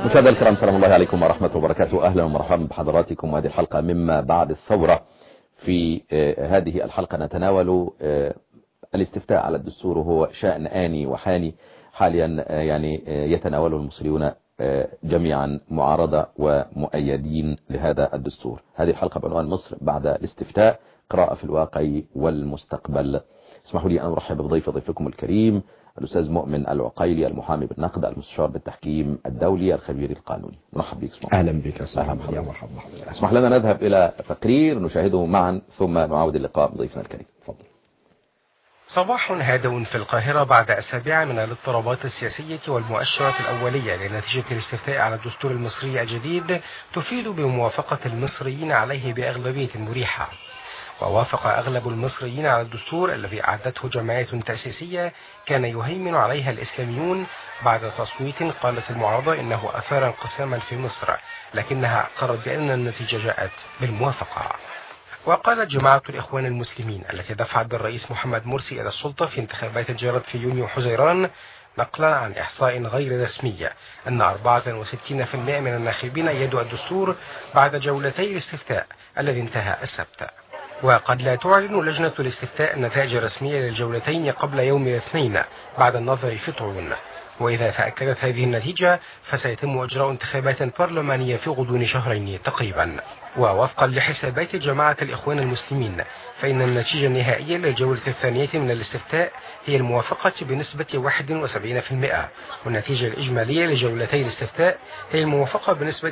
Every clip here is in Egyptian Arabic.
مشاهدينا الكرام سلام الله عليكم ورحمة وبركاته أهلا ومرحبا بحضراتكم هذه الحلقة مما بعد الثورة في هذه الحلقة نتناول الاستفتاء على الدستور وهو شأن آني وحاني حاليا يعني يتناوله المصريون جميعا معارضة ومؤيدين لهذا الدستور هذه الحلقة بعنوان مصر بعد الاستفتاء قراءة في الواقع والمستقبل اسمحوا لي أن أرحب بضيف ضيفكم الكريم الأستاذ مؤمن العقيلي المحامي بالنقد المستشار بالتحكيم الدولي الخبير القانوني مرحب بك اسمح أهلا بك يا مرحبا اسمح لنا نذهب إلى تقرير نشاهده معا ثم نعاود اللقاء بضيفنا الكريم تفضل صباح هادئ في القاهرة بعد أسابيع من الاضطرابات السياسية والمؤشرات الأولية لنتيجة الاستفتاء على الدستور المصري الجديد تفيد بموافقة المصريين عليه بأغلبية مريحة ووافق أغلب المصريين على الدستور الذي أعدته جمعية تأسيسية كان يهيمن عليها الإسلاميون بعد تصويت قالت المعارضة إنه أثار انقساما في مصر لكنها قررت بأن النتيجة جاءت بالموافقة وقالت جماعة الإخوان المسلمين التي دفعت بالرئيس محمد مرسي إلى السلطة في انتخابات الجارة في يونيو حزيران نقلا عن إحصاء غير رسمية أن 64% من الناخبين يدوا الدستور بعد جولتي الاستفتاء الذي انتهى السبت وقد لا تعلن لجنة الاستفتاء النتائج الرسمية للجولتين قبل يوم الاثنين بعد النظر في طعون وإذا تأكدت هذه النتيجة فسيتم إجراء انتخابات برلمانية في غضون شهرين تقريبا ووفقا لحسابات جماعة الإخوان المسلمين فإن النتيجة النهائية للجولة الثانية من الاستفتاء هي الموافقة بنسبة 71% والنتيجة الإجمالية لجولتي الاستفتاء هي الموافقة بنسبة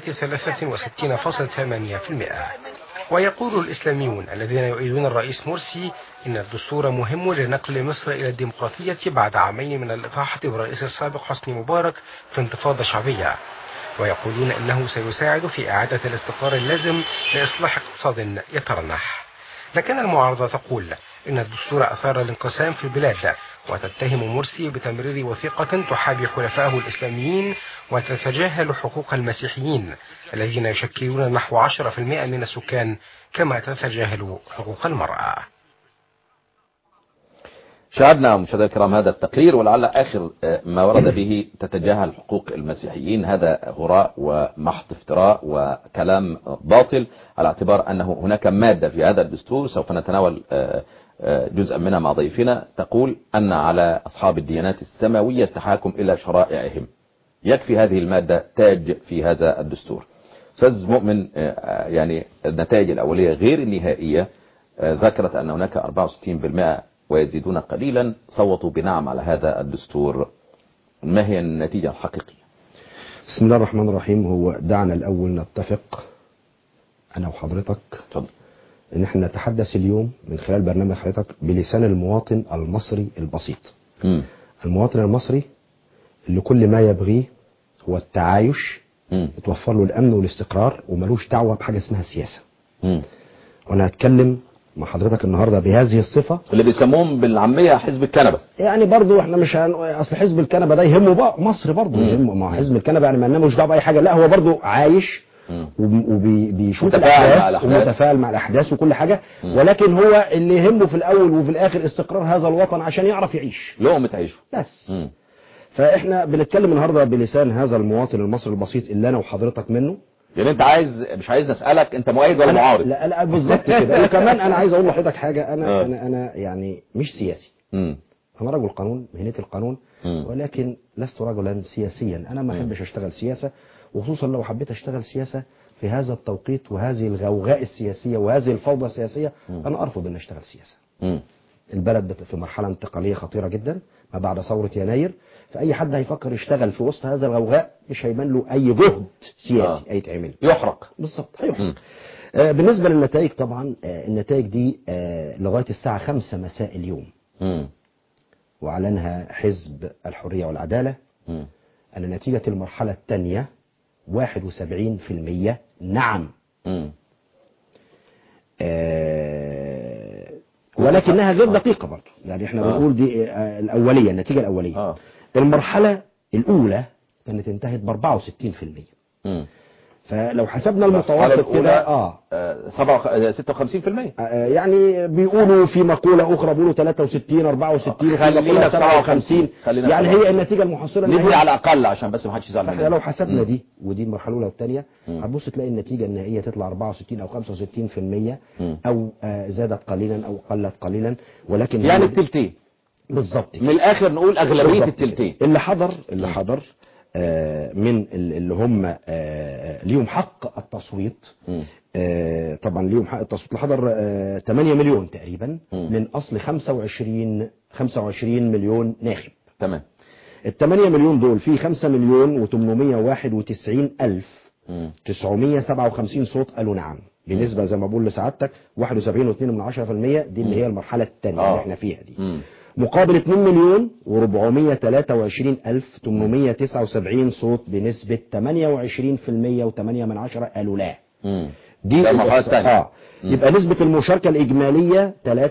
63.8% ويقول الإسلاميون الذين يؤيدون الرئيس مرسي إن الدستور مهم لنقل مصر إلى الديمقراطية بعد عامين من الإطاحة بالرئيس السابق حسني مبارك في انتفاضة شعبية ويقولون إنه سيساعد في إعادة الاستقرار اللازم لإصلاح اقتصاد يترنح لكن المعارضة تقول إن الدستور أثار الانقسام في البلاد وتتهم مرسي بتمرير وثيقة تحابي حلفائه الإسلاميين وتتجاهل حقوق المسيحيين الذين يشكلون نحو 10% من السكان كما تتجاهل حقوق المرأة شاهدنا مشاهدينا الكرام هذا التقرير ولعل آخر ما ورد به تتجاهل حقوق المسيحيين هذا هراء ومحض افتراء وكلام باطل على اعتبار أنه هناك مادة في هذا الدستور سوف نتناول جزءا منها مع ضيفنا تقول أن على أصحاب الديانات السماوية التحاكم إلى شرائعهم يكفي هذه المادة تاج في هذا الدستور أستاذ مؤمن يعني النتائج الأولية غير النهائية ذكرت أن هناك 64% ويزيدون قليلا صوتوا بنعم على هذا الدستور ما هي النتيجة الحقيقية بسم الله الرحمن الرحيم هو دعنا الأول نتفق أنا وحضرتك تفضل ان احنا نتحدث اليوم من خلال برنامج حضرتك بلسان المواطن المصري البسيط م. المواطن المصري اللي كل ما يبغيه هو التعايش م. يتوفر له الامن والاستقرار وملوش دعوه بحاجه اسمها السياسه م. وانا هتكلم مع حضرتك النهارده بهذه الصفه اللي بيسموهم بالعاميه حزب الكنبه يعني برضو احنا مش هن... اصل حزب الكنبه ده يهمه بقى مصر برضو يهمه ما حزب الكنبه يعني ما مش دعوه باي حاجه لا هو برضو عايش وبيشوف الاحداث ومتفاعل مع الاحداث وكل حاجة مم. ولكن هو اللي يهمه في الاول وفي الاخر استقرار هذا الوطن عشان يعرف يعيش لقمة عيشه بس مم. فاحنا بنتكلم النهارده بلسان هذا المواطن المصري البسيط اللي انا وحضرتك منه يعني انت عايز مش عايز نسألك انت مؤيد ولا أنا- معارض لا لا بالظبط كده وكمان انا عايز اقول لحضرتك حاجه انا آه. انا انا يعني مش سياسي مم. انا رجل قانون مهنتي القانون مم. ولكن لست رجلا سياسيا انا ما احبش اشتغل سياسه وخصوصا لو حبيت اشتغل سياسه في هذا التوقيت وهذه الغوغاء السياسيه وهذه الفوضى السياسيه انا ارفض ان اشتغل سياسه مم. البلد بت- في مرحله انتقاليه خطيره جدا ما بعد ثوره يناير فاي حد هيفكر يشتغل في وسط هذا الغوغاء مش هيبان له اي جهد سياسي آه. هيتعمل يحرق بالظبط هيحصل مم. آه، بالنسبه للنتائج طبعا آه، النتائج دي آه، لغايه الساعه 5 مساء اليوم مم. واعلنها حزب الحريه والعداله مم. أن نتيجة المرحلة الثانية 71% نعم مم. آه، ولكنها غير دقيقة برضه يعني احنا آه. بنقول دي آه، الأولية النتيجة الأولية اه المرحلة الأولى كانت انتهت ب 64% مم. فلو حسبنا المتوسط كده اه 56% آه يعني بيقولوا في مقولة أخرى بيقولوا 63 64 خلينا 57 يعني هي النتيجة المحصلة نبني على الأقل عشان بس ما حدش يزعل مننا لو حسبنا دي ودي المرحلة الأولى والثانية هتبص تلاقي النتيجة النهائية تطلع 64 أو 65% أو آه زادت قليلا أو قلت قليلا ولكن يعني التلتين بالظبط من الآخر نقول أغلبية التلتين اللي حضر اللي حضر من اللي هم ليهم حق التصويت طبعا ليهم حق التصويت اللي حضر 8 مليون تقريبا من اصل 25 25 مليون ناخب تمام ال 8 مليون دول في 5 مليون و891 الف 957 صوت قالوا نعم بنسبة زي ما بقول لسعادتك 71.2 من 10% دي اللي هي المرحلة الثانية اللي احنا فيها دي مم. مقابل 2 مليون و423 ألف 879 صوت بنسبة 28% و8 من عشرة قالوا لا مم. دي ده المرحلة الثانية آه. يبقى نسبة المشاركة الإجمالية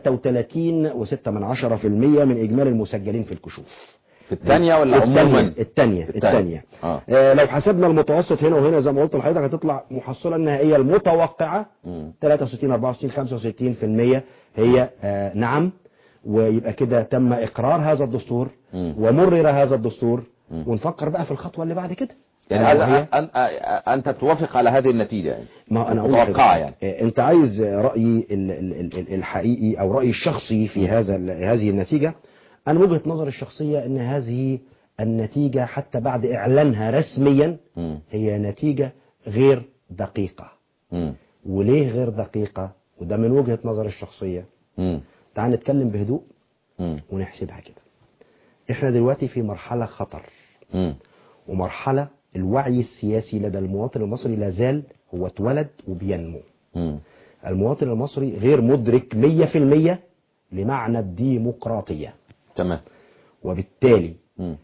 33 و6 من عشرة في المية من إجمالي المسجلين في الكشوف في الثانية ولا عموما الثانية الثانية آه. آه لو حسبنا المتوسط هنا وهنا زي ما قلت لحضرتك هتطلع محصلة النهائية المتوقعة مم. 63 64 65 في المية هي آه نعم ويبقى كده تم إقرار هذا الدستور مم. ومرر هذا الدستور مم. ونفكر بقى في الخطوة اللي بعد كده يعني وهي- هذا أن- أ- أنت توافق على هذه النتيجة يعني ما انا اقول متوقعة لحضرتك، يعني آه، انت عايز رايي ال- ال- ال- ال- الحقيقي او رايي الشخصي في هذا ال- هذه النتيجه انا من وجهه نظري الشخصيه ان هذه النتيجه حتى بعد اعلانها رسميا مم. هي نتيجه غير دقيقه مم. وليه غير دقيقه وده من وجهه نظري الشخصيه مم. تعال نتكلم بهدوء مم. ونحسبها كده احنا دلوقتي في مرحله خطر مم. ومرحله الوعي السياسي لدى المواطن المصري لا زال هو اتولد وبينمو مم. المواطن المصري غير مدرك 100% لمعنى الديمقراطية تمام وبالتالي مم.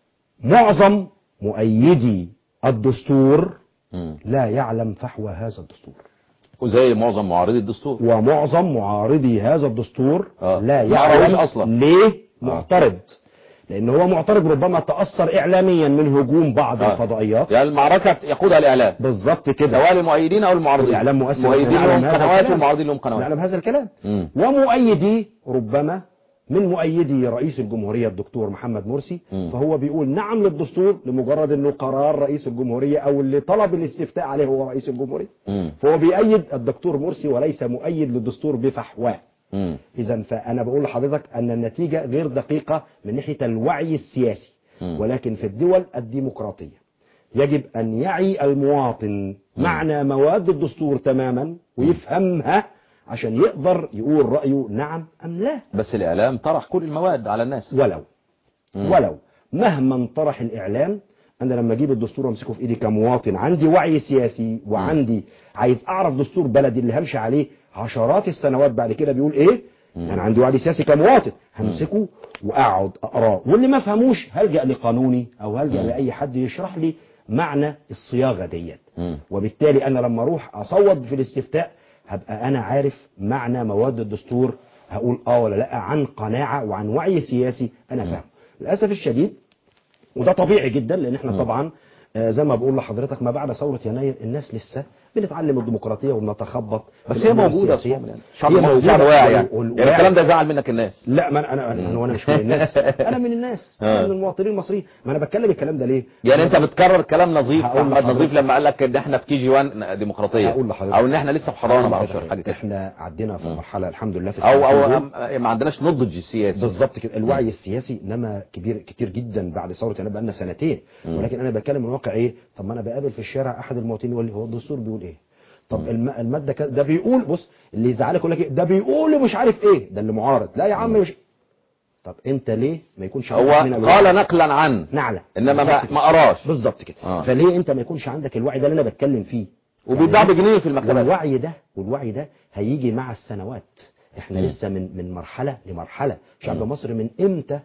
معظم مؤيدي الدستور مم. لا يعلم فحوى هذا الدستور وزي معظم معارضي الدستور ومعظم معارضي هذا الدستور آه. لا ما يعرفوش يعلم أصلاً. ليه معترض لأن هو معترض ربما تأثر إعلاميا من هجوم بعض آه. الفضائيات يعني المعركة يقودها الإعلام بالظبط كده سواء المؤيدين أو المعارضين الإعلام مؤثر المؤيدين نعلم لهم هذا قنوات الكلام. والمعارضين لهم قنوات نعلم هذا الكلام مم. ومؤيدي ربما من مؤيدي رئيس الجمهورية الدكتور محمد مرسي مم. فهو بيقول نعم للدستور لمجرد انه قرار رئيس الجمهورية او اللي طلب الاستفتاء عليه هو رئيس الجمهورية مم. فهو بيأيد الدكتور مرسي وليس مؤيد للدستور بفحواه مم. اذا فانا بقول لحضرتك ان النتيجة غير دقيقة من ناحية الوعي السياسي مم. ولكن في الدول الديمقراطية يجب أن يعي المواطن معنى مواد الدستور تماما ويفهمها عشان يقدر يقول رأيه نعم أم لا بس الإعلام طرح كل المواد على الناس ولو مم. ولو مهما انطرح الإعلام أنا لما أجيب الدستور وامسكه في إيدي كمواطن عندي وعي سياسي وعندي عايز أعرف دستور بلدي اللي همشي عليه عشرات السنوات بعد كده بيقول إيه أنا عندي وعي سياسي كمواطن همسكه وأقعد أقراه واللي ما فهموش هلجأ لقانوني أو هلجأ لأي حد يشرح لي معنى الصياغة ديت مم. وبالتالي أنا لما أروح أصوت في الاستفتاء هبقى أنا عارف معنى مواد الدستور هقول آه ولا لأ عن قناعة وعن وعي سياسي أنا فاهمه للأسف الشديد وده طبيعي جدا لأن احنا طبعا آه، زي ما بقول لحضرتك ما بعد ثورة يناير الناس لسه بنتعلم الديمقراطية وبنتخبط بس في هي الأمور موجودة السياسية. أصلاً يعني. شعب هي مصر شعب موجودة واعي يعني وال- يعني الكلام ده زعل منك الناس لا ما انا انا انا وانا مش من الناس انا من الناس آه. انا من المواطنين المصريين ما انا بتكلم الكلام ده ليه يعني انت بتكرر كلام نظيف هقول احمد لحضرتك. نظيف لما قال لك ان احنا في كي جي 1 ديمقراطيه هقول لحضرتك. او ان احنا لسه في حضانه ما اعرفش حاجه كده احنا عدينا في مرحله الحمد لله في او السنتين او دول. أم- ما عندناش نضج سياسي بالظبط كده الوعي السياسي نما كبير كتير جدا بعد ثوره انا بقالنا سنتين ولكن انا بتكلم من واقع ايه طب ما انا بقابل في الشارع احد المواطنين يقول لي هو الدستور بيقول ايه طب الم... الماده كده ده بيقول بص اللي يزعلك يقول لك إيه؟ ده بيقول مش عارف ايه ده اللي معارض لا يا عم مش طب انت ليه ما يكونش هو عندك من الوعي؟ قال نقلا عن نعلة انما بالظبط ما, كده. ما قراش بالظبط كده آه. فليه انت ما يكونش عندك الوعي ده اللي انا بتكلم فيه وبيتباع يعني بجنيه في المكتبات والوعي ده والوعي ده هيجي مع السنوات احنا مم. لسه من من مرحله لمرحله شعب مصر من امتى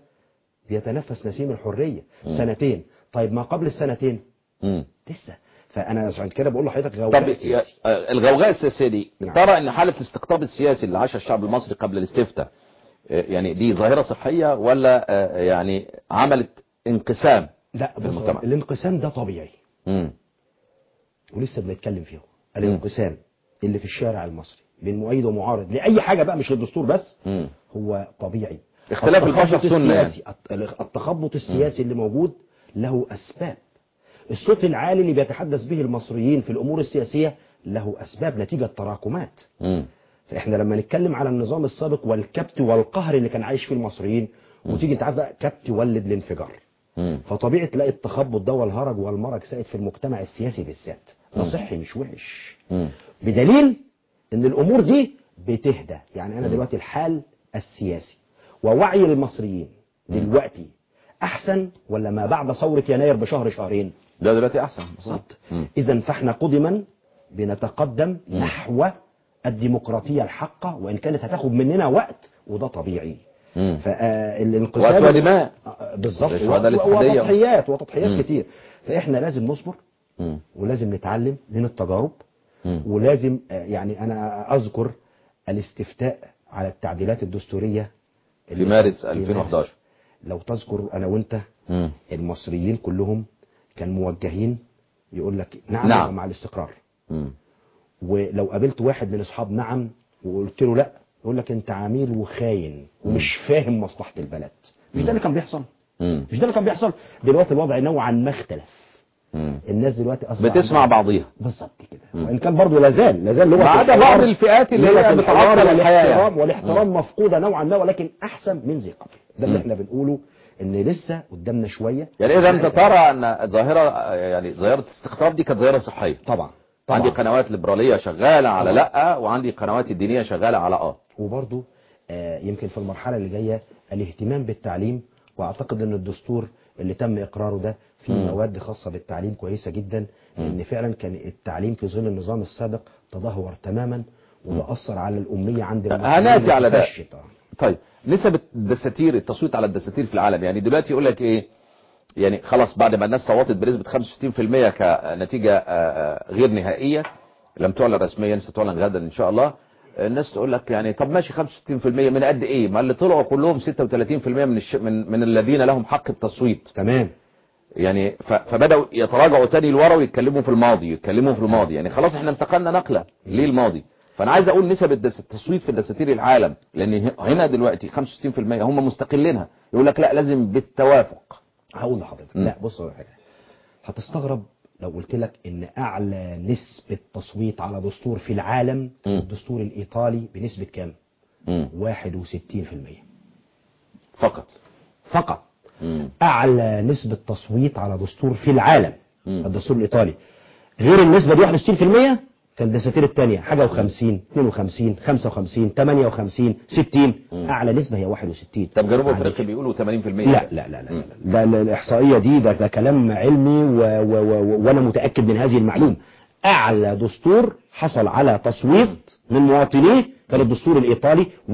بيتنفس نسيم الحريه سنتين طيب ما قبل السنتين مم. لسه فانا عشان كده بقول لحضرتك طب غوغاء يا- سياسي آه، الغوغاء السياسيه دي نعم. ترى ان حاله الاستقطاب السياسي اللي عاشها الشعب المصري قبل الاستفتاء آه، يعني دي ظاهره صحيه ولا آه، يعني عملت انقسام لا في بص المجتمع. الانقسام ده طبيعي مم. ولسه بنتكلم فيه الانقسام اللي في الشارع المصري بين مؤيد ومعارض لاي حاجه بقى مش للدستور بس مم. هو طبيعي اختلاف التخبط البشر سنة يعني. السياسي التخبط السياسي اللي موجود له اسباب الصوت العالي اللي بيتحدث به المصريين في الامور السياسيه له اسباب نتيجه تراكمات مم. فاحنا لما نتكلم على النظام السابق والكبت والقهر اللي كان عايش فيه المصريين وتيجي انت عارف بقى كبت يولد الانفجار مم. فطبيعي تلاقي التخبط ده والهرج والمرج سائد في المجتمع السياسي بالذات ده صحي مش وحش مم. بدليل ان الامور دي بتهدى يعني انا دلوقتي الحال السياسي ووعي المصريين دلوقتي احسن ولا ما بعد ثورة يناير بشهر شهرين ده دلوقتي احسن بالظبط مم. اذا فاحنا قدما بنتقدم نحو الديمقراطية الحقة وان كانت هتاخد مننا وقت وده طبيعي مم. فالانقسام وقت ودماء. آه، بالظبط الشهداء و- الاتحادية. وتضحيات وتضحيات مم. كتير فاحنا لازم نصبر مم. ولازم نتعلم من التجارب مم. ولازم آه، يعني انا اذكر الاستفتاء على التعديلات الدستورية اللي مارس كانت في 2011. لو تذكر انا وانت مم. المصريين كلهم كان موجهين يقول لك نعم, نعم. نعم. مع الاستقرار مم. ولو قابلت واحد من اصحاب نعم وقلت له لا يقول لك انت عميل وخاين ومش فاهم مصلحة البلد مش ده اللي كان بيحصل مم. مش ده اللي كان بيحصل دلوقتي الوضع نوعا ما اختلف مم. الناس دلوقتي اصبح بتسمع عندها- بعضيها بالظبط كده وان كان برضه لا زال لا زال لغه ما عدا الحوار- بعض الفئات اللي لغة هي الحوار بتعطل الحياة يعني. والاحترام والاحترام مفقوده نوعا ما ولكن احسن من ذي قبل ده اللي مم. احنا بنقوله ان لسه قدامنا شويه يعني اذا انت ترى ان الظاهره يعني ظاهره الاستقطاب دي كانت ظاهره صحيه طبعا عندي طبعا قنوات ليبراليه شغاله على لا وعندي قنوات الدينيه شغاله على اه وبرضه آه، يمكن في المرحله اللي جايه الاهتمام بالتعليم واعتقد ان الدستور اللي تم اقراره ده فيه مم. مواد خاصه بالتعليم كويسه جدا لان فعلا كان التعليم في ظل النظام السابق تدهور تماما وده اثر على الاميه عند المصريين هناتي على ده. وتفشت. آه. طيب نسب الدساتير التصويت على الدساتير في العالم يعني دلوقتي يقول لك ايه يعني خلاص بعد ما الناس صوتت بنسبة 65% كنتيجة آه، آه، غير نهائية لم تعلن رسميا ستعلن غدا ان شاء الله الناس تقول لك يعني طب ماشي 65% من قد ايه ما اللي طلعوا كلهم 36% من الش... من من الذين لهم حق التصويت تمام يعني ف... فبداوا يتراجعوا تاني لورا ويتكلموا في الماضي يتكلموا في الماضي يعني خلاص احنا انتقلنا نقلة ليه الماضي فانا عايز اقول نسب الدس- التصويت في دساتير العالم لان ه- هنا دلوقتي 65% هم مستقلينها يقول لك لا لازم بالتوافق هقول لحضرتك مم. لا بص على حاجه هتستغرب لو قلت لك ان اعلى نسبه تصويت على دستور في العالم مم. الدستور الايطالي بنسبه كام مم. 61% فقط فقط مم. اعلى نسبه تصويت على دستور في العالم مم. الدستور الايطالي غير النسبه دي 61% كان الدساتير الثانيه حاجه و50 52 55 58 60 مم. اعلى نسبه هي 61 طب جنوب معلش. افريقيا بيقولوا 80% لا لا لا لا, لا. ده ال- الاحصائيه دي ده, ده كلام علمي و و و وانا متاكد من هذه المعلومه اعلى دستور حصل على تصويت من مواطنيه كان الدستور الايطالي 61% 61%.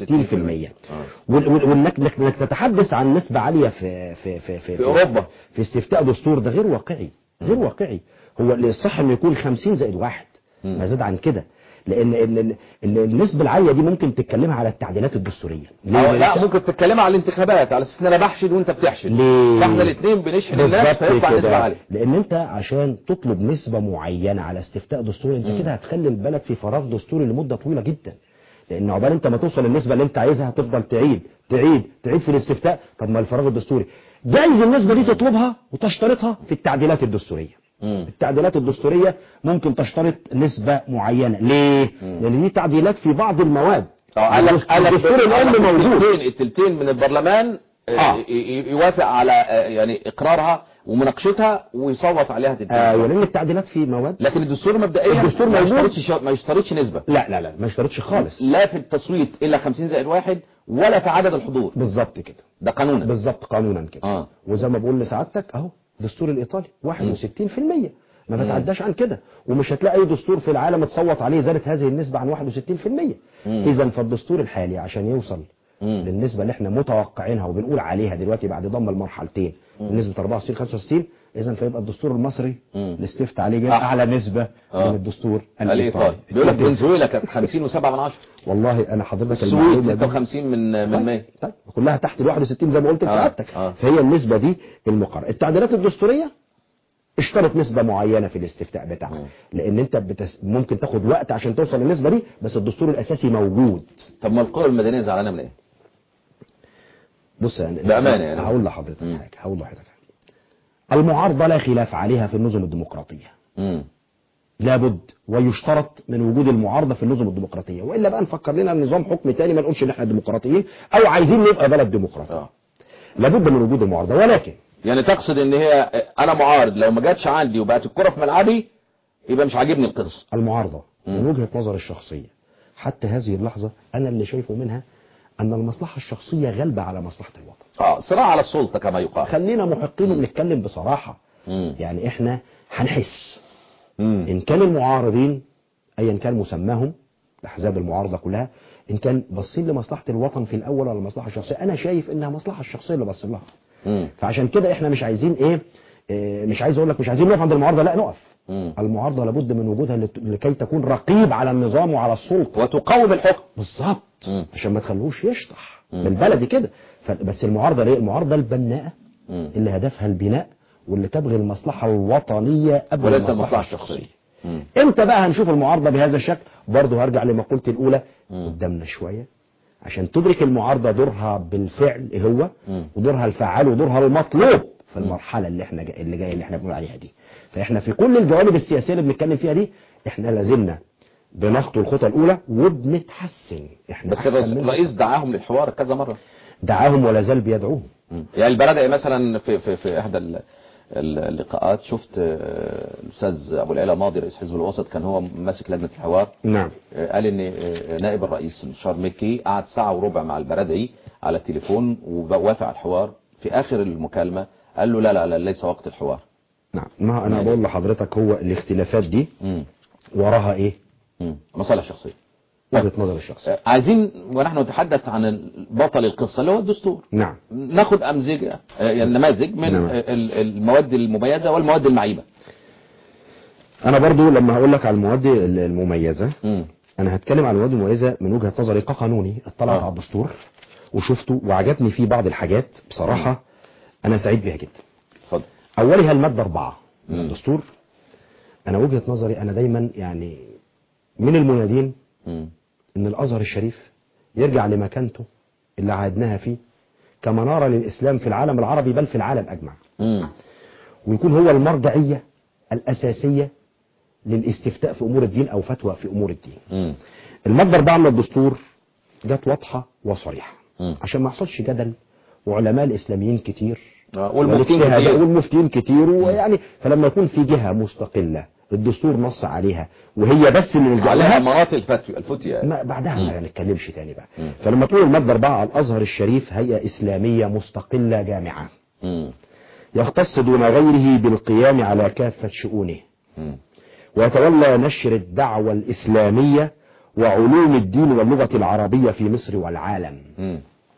آه. وال- وال- وانك انك إنك تتحدث عن نسبه عاليه في في في في, في أوروبا. في استفتاء دستور ده غير واقعي غير واقعي هو اللي الصح انه يكون 50 زائد واحد مم. ما زاد عن كده لان ال- ال- ال- النسبه العاليه دي ممكن تتكلمها على التعديلات الدستوريه أو لا ممكن تتكلم على الانتخابات على اساس ان انا بحشد وانت بتحشد ليه؟ فاحنا الاثنين بنشحن الناس بالظبط فيطلع كده. نسبة عالية لان انت عشان تطلب نسبة معينة على استفتاء دستوري انت مم. كده هتخلي البلد في فراغ دستوري لمدة طويلة جدا لان عقبال انت ما توصل للنسبة اللي انت عايزها هتفضل تعيد تعيد تعيد في الاستفتاء طب ما الفراغ الدستوري جايز النسبة دي تطلبها وتشترطها في التعديلات الدستورية مم. التعديلات الدستورية ممكن تشترط نسبة معينة ليه؟ مم. لان دي تعديلات في بعض المواد اه قال لك قال لك الدستور الان قال لك موجود التلتين التلتين من البرلمان آه، آه. ي- ي- يوافق على آه، يعني اقرارها ومناقشتها ويصوت عليها تتنفذ ايوه لان التعديلات في مواد لكن الدستور مبدئيا الدستور ما موجود. يشترطش شا- ما يشترطش نسبة لا لا لا ما اشترطش خالص لا في التصويت الا 50 زائد واحد ولا في عدد الحضور بالظبط كده ده قانونا بالظبط قانونا كده اه وزي ما بقول لسعادتك اهو الدستور الايطالي 61% ما مم. بتعداش عن كده ومش هتلاقي اي دستور في العالم اتصوت عليه زادت هذه النسبه عن 61% مم. اذا فالدستور الحالي عشان يوصل مم. للنسبه اللي احنا متوقعينها وبنقول عليها دلوقتي بعد ضم المرحلتين نسبه 64 65 اذا فيبقى الدستور المصري مم. اللي استفت عليه جاب أحسن. اعلى نسبه آه. من الدستور الايطالي بيقول لك فنزويلا كانت 50 و7 من 10 والله انا حضرتك السويد المعلومة دي- 56 من من 100 طيب كلها تحت ال 61 زي ما قلت آه، لسعادتك آه. فهي النسبة دي المقارنة التعديلات الدستورية اشترط نسبة معينة في الاستفتاء مم. بتاعك لان انت بتس... ممكن تاخد وقت عشان توصل للنسبة دي بس الدستور الاساسي موجود طب ما القوى المدنيه زعلانه من ايه بص يعني بأمانة يعني. هقول لحضرتك مم. حاجة هقول لحضرتك حاجة المعارضة لا خلاف عليها في النظم الديمقراطية امم لابد ويشترط من وجود المعارضة في النظم الديمقراطية وإلا بقى نفكر لنا نظام حكم تاني ما نقولش إن إحنا ديمقراطيين أو عايزين نبقى بلد ديمقراطي اه لابد من وجود المعارضة ولكن يعني تقصد ان هي انا معارض لو ما جاتش عندي وبقت الكره في ملعبي يبقى مش عاجبني القصه المعارضة مم. من وجهة نظر الشخصية حتى هذه اللحظة أنا اللي شايفه منها أن المصلحة الشخصية غالبة على مصلحة الوطن اه صراع على السلطه كما يقال خلينا محقين ونتكلم بصراحة امم يعني إحنا هنحس امم إن كان المعارضين أيا كان مسماهم الأحزاب المعارضة كلها إن كان باصين لمصلحة الوطن في الأول ولا المصلحة الشخصية أنا شايف إنها مصلحة الشخصية اللي باصين لها امم فعشان كده إحنا مش عايزين إيه إيه، مش عايز أقول لك مش عايزين نقف عند المعارضة لا نقف امم المعارضة لابد من وجودها لت- لكي تكون رقيب على النظام وعلى السلطة وتقاوم الحكم بالظبط مم. عشان ما تخلوش يشطح مم. بالبلدي كده ف- بس المعارضة ليه المعارضة البناءة مم. اللي هدفها البناء واللي تبغي المصلحة الوطنية قبل وليس المصلحه الشخصيه امم امتى بقى هنشوف المعارضة بهذا الشكل برضه هرجع لمقولتي الأولى مم. قدامنا شوية عشان تدرك المعارضة دورها بالفعل إيه هو مم. ودورها الفعال ودورها المطلوب في المرحلة اللي احنا جاي اللي جايه اللي احنا بنقول عليها دي فاحنا في كل الجوانب السياسية اللي بنتكلم فيها دي احنا لازلنا بنخطو الخطوة الأولى وبنتحسن احنا بس أحسن الرئيس- منهم. الرئيس دعاهم للحوار كذا مره دعاهم ولا زال بيدعوهم مم. يعني البلدعي مثلا في في في احدى ال- ال- اللقاءات شفت آه، الاستاذ ابو العلا ماضي رئيس حزب الوسط كان هو ماسك لجنه الحوار نعم آه، قال ان آه، نائب الرئيس المستشار مكي قعد ساعه وربع مع البرادعي على التليفون ووافق على الحوار في اخر المكالمه قال له لا لا لا ليس وقت الحوار نعم ما أنا يعني- بقول لحضرتك هو الاختلافات دي مم. وراها إيه مم. مصالح شخصيه وجهة نظر الشخص آه، عايزين ونحن نتحدث عن بطل القصه اللي هو الدستور نعم ناخد امزجه آه، يعني نماذج من نعم. آه، ال- المواد المميزه والمواد المعيبه أنا برضو لما هقول لك على المواد المميزة مم. انا هتكلم عن المواد المميزه من وجهه نظري كقانوني اطلعت آه. على الدستور وشفته وعجبني فيه بعض الحاجات بصراحه انا سعيد بيها جدا اتفضل اولها الماده أربعة من مم. الدستور انا وجهه نظري انا دايما يعني من المنادين مم. ان الازهر الشريف يرجع لمكانته اللي عهدناها فيه كمناره للاسلام في العالم العربي بل في العالم اجمع مم. ويكون هو المرجعيه الاساسيه للاستفتاء في امور الدين او فتوى في امور الدين مم. المادة 4 من الدستور جت واضحة وصريحة مم. عشان ما يحصلش جدل وعلماء الإسلاميين كتير آه، والمفتين والاجتهاد- كتير. والمفتين كتير ويعني فلما يكون في جهة مستقلة الدستور نص عليها وهي بس اللي نلجأ عليها لها مناط الفتوى الفتية ما بعدها مم. ما نتكلمش تاني بقى مم. فلما تقول المادة 4 الأزهر الشريف هيئة إسلامية مستقلة جامعة مم. يختص دون غيره بالقيام على كافة شؤونه مم. ويتولى نشر الدعوة الإسلامية وعلوم الدين واللغة العربية في مصر والعالم مم.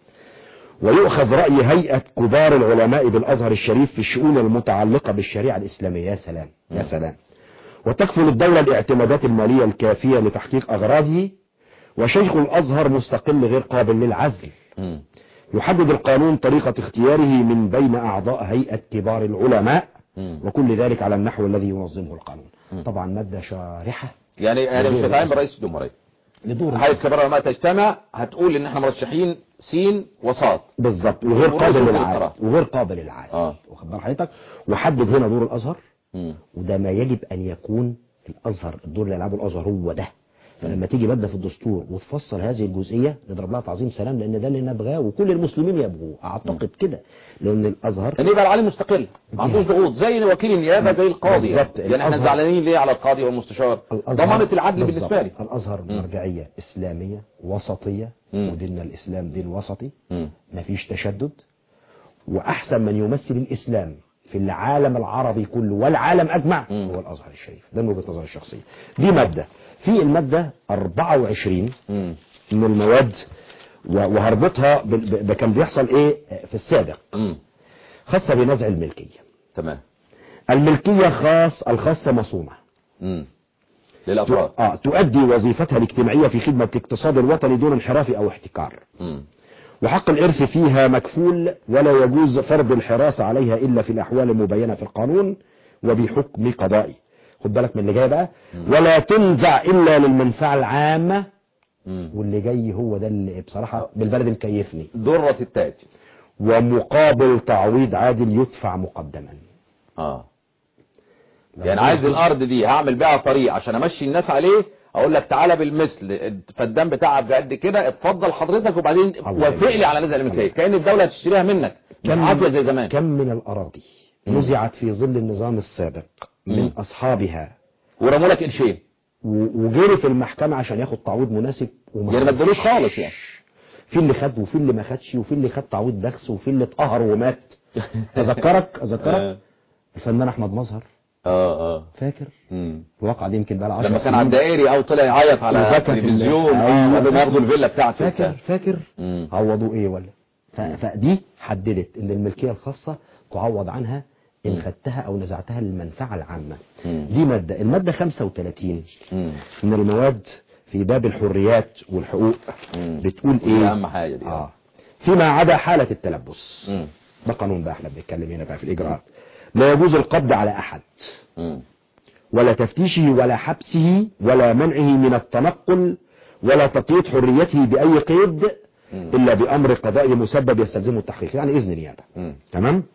ويؤخذ رأي هيئة كبار العلماء بالأزهر الشريف في الشؤون المتعلقة بالشريعة الإسلامية يا سلام يا سلام وتكفل الدولة الاعتمادات المالية الكافية لتحقيق أغراضه وشيخ الأزهر مستقل غير قابل للعزل مم. يحدد القانون طريقة اختياره من بين أعضاء هيئة كبار العلماء مم. وكل ذلك على النحو الذي ينظمه القانون مم. طبعا مادة شارحة يعني يعني مش لدور هتعين الأزهر. برئيس الجمهورية لدور هيئة كبار العلماء تجتمع هتقول ان احنا مرشحين سين وصاد بالظبط وغير ورئيس قابل الوزراء. للعزل وغير قابل للعزل آه. واخد بال حضرتك وحدد هنا دور الازهر مم. وده ما يجب ان يكون الازهر الدور اللي يلعبه الازهر هو ده فلما تيجي ماده في الدستور وتفصل هذه الجزئيه نضرب لها تعظيم سلام لان ده اللي نبغاه وكل المسلمين يبغوه اعتقد كده لان الازهر ان يبقى العالم مستقل ما عندوش ضغوط زي وكيل النيابه زي القاضي بالظبط. يعني احنا الأزهر- زعلانين ليه على القاضي والمستشار الأزهر- ضمانه العدل بالظبط. بالنسبه لي الازهر مرجعيه اسلاميه وسطيه مم. وديننا الاسلام دين وسطي مم. مفيش تشدد واحسن من يمثل الاسلام في العالم العربي كله والعالم اجمع مم. هو الازهر الشريف ده من وجهه نظري الشخصيه دي ماده في الماده 24 مم. من المواد و- وهربطها بال- ب- ب- كان بيحصل ايه في السابق مم. خاصه بنزع الملكيه تمام الملكيه خاص الخاصه مصونه مم. للافراد اه تؤدي وظيفتها الاجتماعيه في خدمه الاقتصاد الوطني دون انحراف او احتكار مم. وحق الإرث فيها مكفول ولا يجوز فرض الحراسة عليها إلا في الأحوال المبينة في القانون وبحكم قضائي خد بالك من اللي جاي بقى ولا تنزع إلا للمنفعة العامة مم. واللي جاي هو ده اللي بصراحة بالبلد مكيفني درة التاج ومقابل تعويض عادل يدفع مقدما اه يعني عايز الارض دي هعمل بيها طريق عشان امشي الناس عليه اقول لك تعالى بالمثل الفدان بتاعك قد كده اتفضل حضرتك وبعدين الله وافق لي يبارك. على نزل الملكيه كان الدوله هتشتريها منك كان عافيه زي زمان كم من الأراضي نزعت في ظل النظام السابق من مم. أصحابها ورموا لك قرشين و- وجري في المحكمة عشان ياخد تعويض مناسب وما يعني ما ادالوش خالص يعني في اللي خد وفي اللي ما خدش وفي اللي خد تعويض بخس وفي اللي اتقهر ومات اذكرك اذكرك الفنان احمد مظهر اه اه فاكر مم. الواقعة دي يمكن بقى لها 10 لما كان على الدائري او طلع يعيط على وزكت التلفزيون ال- اه أيوة. قالوا ما ياخدوا الفيلا بتاعته فاكر وبتاع. فاكر مم. عوضوا ايه ولا ف- فدي حددت ان الملكية الخاصة تعوض عنها ان مم. خدتها او نزعتها للمنفعة العامة مم. دي مادة المادة 35 مم. من المواد في باب الحريات والحقوق مم. بتقول ودي ايه اهم حاجه دي اه فيما عدا حالة التلبس مم. ده قانون بقى احنا بنتكلم هنا بقى في الاجراءات لا يجوز القبض على احد مم. ولا تفتيشه ولا حبسه ولا منعه من التنقل ولا تقييد حريته بأي قيد مم. إلا بأمر قضائي مسبب يستلزمه التحقيق يعني إذن نيابة مم. تمام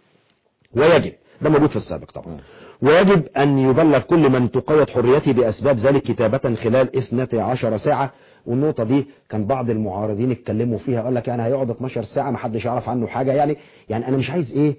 ويجب ده موجود في السابق طبعا مم. ويجب أن يبلغ كل من تقيد حريته بأسباب ذلك كتابة خلال 12 ساعة والنقطة دي كان بعض المعارضين اتكلموا فيها قال لك أنا هيقعد 12 ساعة ما حدش يعرف عنه حاجة يعني يعني أنا مش عايز إيه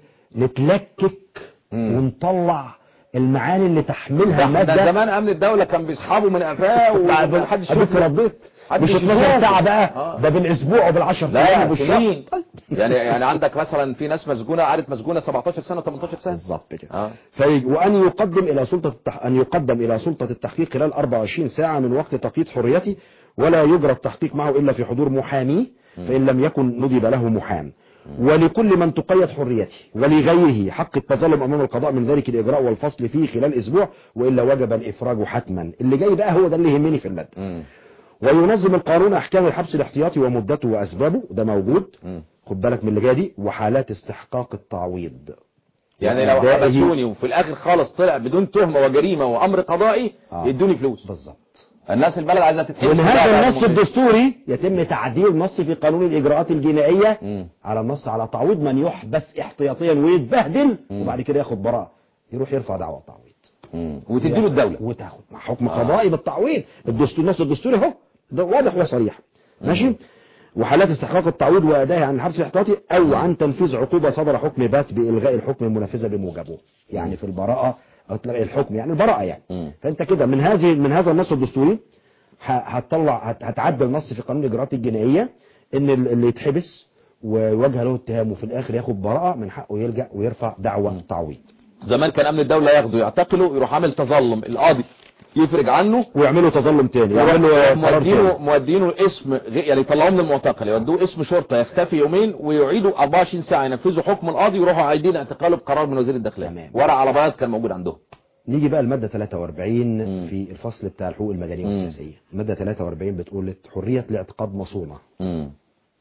نتلكك مم. ونطلع المعاني اللي تحملها ده المادة ده زمان امن الدوله كان بيسحبوا من قفاه ومحدش اديك يشوف رديت محدش مش 12 يشوفه. ساعة بقى آه. ده بالاسبوع وبال10 لا وبالشهر سنين يعني يعني عندك مثلا في ناس مسجونه قعدت مسجونه 17 سنه 18 سنه بالظبط كده اه في وأن يقدم إلى سلطة التح... أن يقدم إلى سلطة التحقيق خلال 24 ساعة من وقت تقييد حريته ولا يجرى التحقيق معه إلا في حضور محامي فإن لم يكن ندب له محام ولكل من تقيد حريته ولغيره حق التظلم أمام القضاء من ذلك الإجراء والفصل فيه خلال أسبوع وإلا وجب الإفراج حتما اللي جاي بقى هو ده اللي يهمني في المادة مم. وينظم القانون أحكام الحبس الاحتياطي ومدته وأسبابه ده موجود مم. خد بالك من اللي جاي دي وحالات استحقاق التعويض يعني لو وأدائه- حبسوني وفي الاخر خالص طلع بدون تهمه وجريمه وامر قضائي آه. يدوني فلوس بالظبط الناس البلد عايزه تتحبس ومن كلها هذا بعد النص ما- الدستوري يتم تعديل نص في قانون الإجراءات الجنائية مم. على النص على تعويض من يحبس احتياطيا ويتبهدل مم. وبعد كده ياخد براءة يروح يرفع دعوى تعويض مم. وتديله الدوله وتاخد مع حكم آه. قضائي بالتعويض الدستور النص الدستوري اهو ده واضح وصريح ماشي وحالات استحقاق التعويض وادائها عن الحبس الاحتياطي او عن تنفيذ عقوبة صدر حكم بات بإلغاء الحكم المنفذة بموجبه يعني في البراءة او تلغي الحكم يعني البراءة يعني مم. فانت كده من هذه من هذا النص الدستوري ه- هتطلع هت- هتعدل نص في قانون الاجراءات الجنائيه ان ال- اللي يتحبس ويوجه له اتهام وفي الاخر ياخد براءه من حقه يلجا ويرفع دعوى تعويض زمان كان امن الدوله ياخده يعتقله يروح عامل تظلم القاضي يفرج عنه ويعملوا تظلم تاني يعملوا قرار مودينه تاني. مودينه اسم غير- يعني يطلعوه من المعتقل يودوه اسم شرطه يختفي يومين ويعيدوا 24 ساعه ينفذوا حكم القاضي ويروحوا عايدين اعتقاله بقرار من وزير الداخليه تمام. ورق على بياض كان موجود عندهم نيجي بقى الماده 43 مم. في الفصل بتاع الحقوق المدنيه مم. والسياسيه الماده 43 بتقول حريه الاعتقاد مصونه امم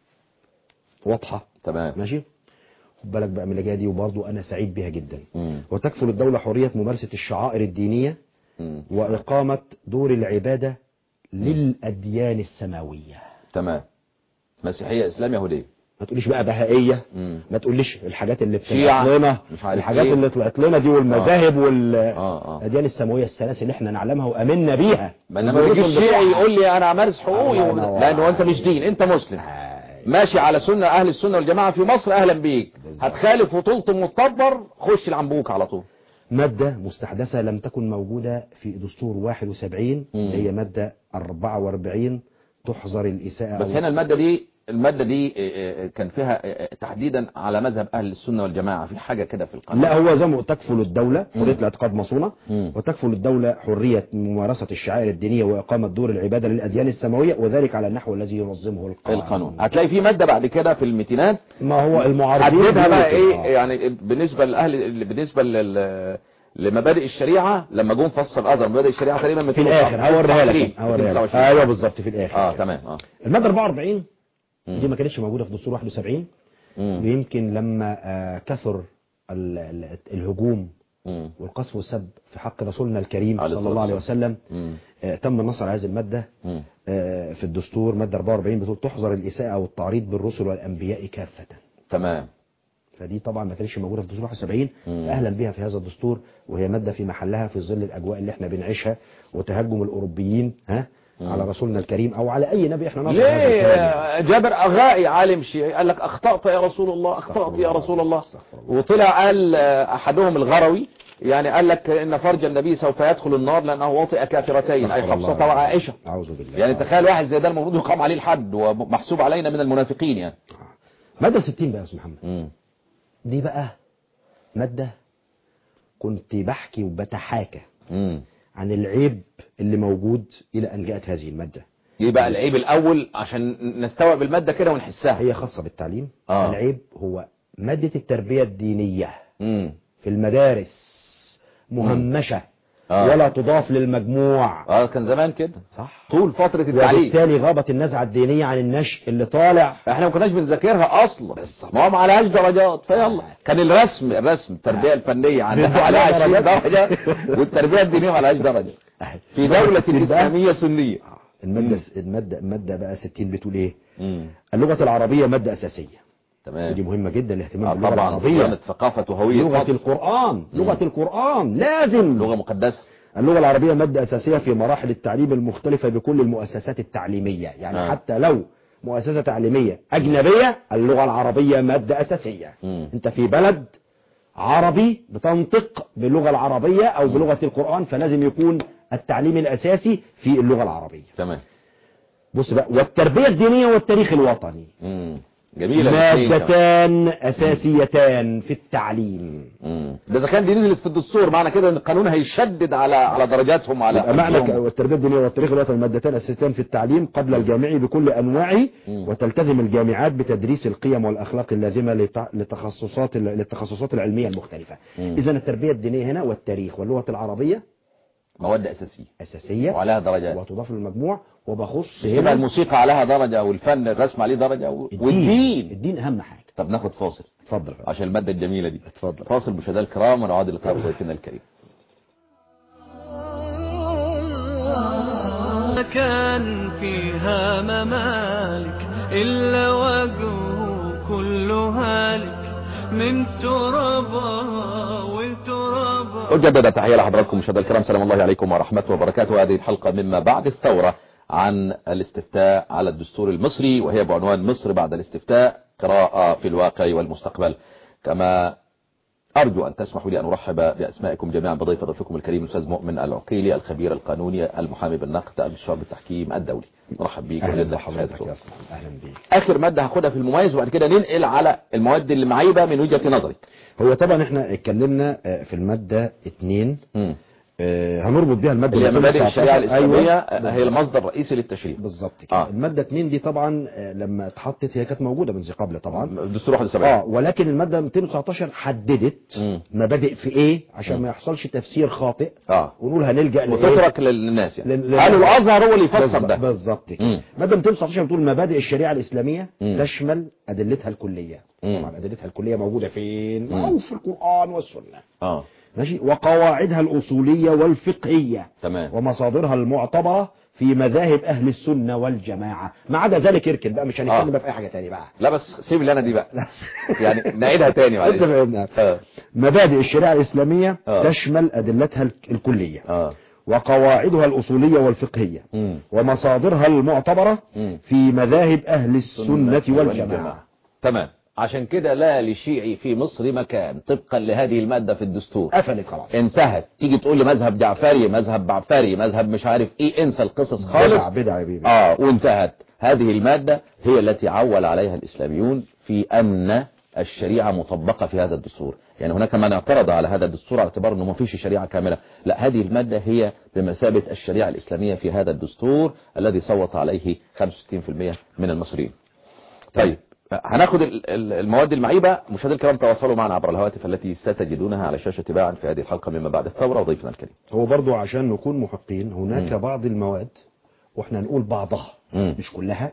واضحه تمام ماشي خد بالك بقى من اللي جايه دي وبرضه انا سعيد بيها جدا امم وتكفل الدوله حريه ممارسه الشعائر الدينيه امم وإقامة دور العبادة للأديان السماوية تمام مسيحيه اسلام يهوديه ما تقوليش بقى بهائية امم ما تقوليش الحاجات اللي شيعة، بتطلع لنا مش عارف الحاجات إيه. اللي طلعت لنا دي والمذاهب اه والأديان اه السماوية الثلاث اللي احنا نعلمها وأمنا بيها ما انما يجي الشيعي يقول لي انا امارس حقوقي الله و... ينور لانه انت مش دين انت مسلم ماشي على سنة اهل السنة والجماعة في مصر اهلا بيك بالظبط. هتخالف وتلطم وتكبر خش العنبوك على طول مادة مستحدثة لم تكن موجودة في دستور 71 اللي هي مادة 44 تحظر الإساءة بس أو- هنا المادة دي المادة دي آه، آه، كان فيها آه، آه، تحديدا على مذهب اهل السنة والجماعة في حاجة كده في القانون لا هو زي ما تكفل الدولة حرية الاعتقاد مصونة مم. وتكفل الدولة حرية ممارسة الشعائر الدينية وإقامة دور العبادة للأديان السماوية وذلك على النحو الذي ينظمه القانون القانون هتلاقي في مادة بعد كده في الميتينات ما هو المعارضين حددها بقى بيقولوا ايه كده. يعني بالنسبة لأهل بالنسبة لل لمبادئ الشريعة لما جم فصل الأزهر مبادئ الشريعة تقريبا من في الآخر هوريها لك هوريها لك 29. أيوه بالظبط في الآخر اه تمام اه المادة 44 مم. دي ما كانتش موجودة في دستور 71 مم. ويمكن لما آه، كثر ال- ال- الهجوم مم. والقذف والسب في حق رسولنا الكريم عليه صلى الصلاة الله عليه والسلام. وسلم مم. آه، تم النص على هذه المادة مم. آه، في الدستور مادة 44 بتقول تحظر الإساءة والتعريض بالرسل والأنبياء كافة تمام فدي طبعا ما كانتش موجودة في الدستور 71 مم. فأهلا بها في هذا الدستور وهي مادة في محلها في ظل الأجواء اللي احنا بنعيشها وتهجم الأوروبيين ها مم. على رسولنا الكريم أو على أي نبي احنا نظر ليه هذا الكلام. يا جابر أغائي عالم شيعي قال لك أخطأت يا رسول الله أخطأت يا رسول الله استغفر الله. وطلع قال آه، أحدهم الغروي يعني قال لك إن فرج النبي سوف يدخل النار لأنه وطئ كافرتين أي استغفر الله. حفصة وعائشة أعوذ بالله يعني تخيل واحد زي ده المفروض يقام عليه الحد ومحسوب علينا من المنافقين يعني مادة 60 بقى يا أستاذ محمد مم. دي بقى مادة كنت بحكي وبتحاكى مم. عن العيب اللي موجود إلى أن جاءت هذه المادة ايه بقى العيب الأول عشان نستوعب المادة كده ونحسها هي خاصة بالتعليم آه. العيب هو مادة التربية الدينية مم. في المدارس مهمشة آه. ولا تضاف للمجموع اه كان زمان كده صح طول فترة التعليم وبالتالي غابت النزعة الدينية عن النشء اللي طالع احنا ما كناش بنذاكرها اصلا ما هو ما عليهاش درجات فيلا كان الرسم الرسم التربيه الفنيه عندها بيدوا عليها عليها 20 درجات. درجه والتربيه الدينيه ما عليهاش درجه في دوله اسلاميه سنيه المادة المادة المادة بقى 60 بتقول ايه مم. اللغة العربية مادة أساسية ودي تمام مهمة جدا الاهتمام آه باللغة طبعا صيانه العربية ثقافه وهويه لغة مصر. القرآن لغة القرآن لازم لغه مقدسه اللغة العربية مادة أساسية في مراحل التعليم المختلفة بكل المؤسسات التعليمية يعني آه. حتى لو مؤسسة تعليمية أجنبية اللغة العربية مادة أساسية مم. أنت في بلد عربي بتنطق باللغة العربية أو بلغة القرآن فلازم يكون التعليم الأساسي في اللغة العربية تمام بص بقى والتربية الدينية والتاريخ الوطني مم. جميله الاثنين كمان. مادتان أساسيتان في التعليم مم. ده اذا كان دي نزلت في الدستور معنى كده ان القانون هيشدد على على درجاتهم على يبقى معنى حفظهم. ك- والتربية الدينية والتاريخ الوطني مادتان أساسيتان في التعليم قبل الجامعي بكل أنواعه مم. وتلتزم الجامعات بتدريس القيم والأخلاق اللازمة لت- لتخصصات ال- للتخصصات العلمية المختلفة مم. إذا التربية الدينية هنا والتاريخ واللغة العربية مواد اساسيه أساسية وعليها درجات وتضاف للمجموع وبخص يبقى هنا الموسيقى عليها درجة والفن الرسم عليه درجة و- والدين الدين أهم حاجة طب ناخد فاصل اتفضل عشان المادة الجميلة دي اتفضل فاصل مشاهدينا الكرام ونعود لقاء ضيفنا الكريم ما كان فيها ممالك إلا وجهه كل هالك من ترابها وترابها أجدد تحية لحضراتكم مشاهدينا الكرام سلام الله عليكم ورحمة وبركاته هذه الحلقة مما بعد الثورة عن الاستفتاء على الدستور المصري وهي بعنوان مصر بعد الاستفتاء قراءة في الواقع والمستقبل كما أرجو أن تسمحوا لي أن أرحب بأسمائكم جميعا بضيف ضيفكم الكريم الأستاذ مؤمن العقيلي الخبير القانوني المحامي بالنقد المستشار بالتحكيم الدولي مرحب بيك أهلا وجزاك بحضرتك خير. يا أسلام أهلا بيك آخر مادة هاخدها في المميز وبعد كده ننقل على المواد اللي معيبة من وجهة نظري هو طبعا احنا اتكلمنا آه، في المادة اتنين مم. آه، هنربط بيها المادة اللي هي مبادئ 19. الشريعة الإسلامية أيوة. هي المصدر الرئيسي للتشريع بالظبط كده آه. آه. المادة 2 دي طبعا آه، لما اتحطت هي كانت موجودة من ذي قبل طبعا الدستور 71 اه ولكن المادة 219 حددت مم. مبادئ في ايه عشان ما يحصلش تفسير خاطئ اه ونقول هنلجأ لإيه؟ وتترك للناس يعني لل- لل- قالوا الازهر هو اللي يفسر بالظبط- ده بالظبط مم. كده مادة 219 بتقول مبادئ الشريعة الإسلامية مم. تشمل أدلتها الكلية مم. طبعا أدلتها الكلية موجودة فين؟ مم. معروف في القرآن والسنة اه ماشي وقواعدها الأصولية والفقهية تمام ومصادرها المعتبرة في مذاهب أهل السنة والجماعة ما عدا ذلك يركن بقى مش آه. هنتكلم بقى في أي حاجة تاني بقى لا بس سيب لي انا دي بقى يعني نعيدها تاني أنت معلش فاهمنا اه مبادئ الشريعة الإسلامية آه. تشمل أدلتها الك- الكلية اه وقواعدها الأصولية والفقهية مم. ومصادرها المعتبرة مم. في مذاهب أهل السنة والجماعة تمام عشان كده لا لشيعي في مصر مكان طبقا لهذه المادة في الدستور قفلت خلاص انتهت تيجي تقول لي مذهب جعفري مذهب بعفري مذهب مش عارف ايه انسى القصص خالص بدع بدع يا بيبي اه وانتهت هذه المادة هي التي عول عليها الإسلاميون في أن الشريعة مطبقة في هذا الدستور يعني هناك من اعترض على هذا الدستور على اعتبار أنه ما فيش شريعة كاملة لا هذه المادة هي بمثابة الشريعة الإسلامية في هذا الدستور الذي صوت عليه 65% من المصريين طيب هناخد ال- ال- المواد المعيبة مشاهدينا الكرام تواصلوا معنا عبر الهواتف التي ستجدونها على شاشة تباعا في هذه الحلقة مما بعد الثورة وضيفنا الكريم هو برضو عشان نكون محقين هناك مم. بعض المواد واحنا نقول بعضها مم. مش كلها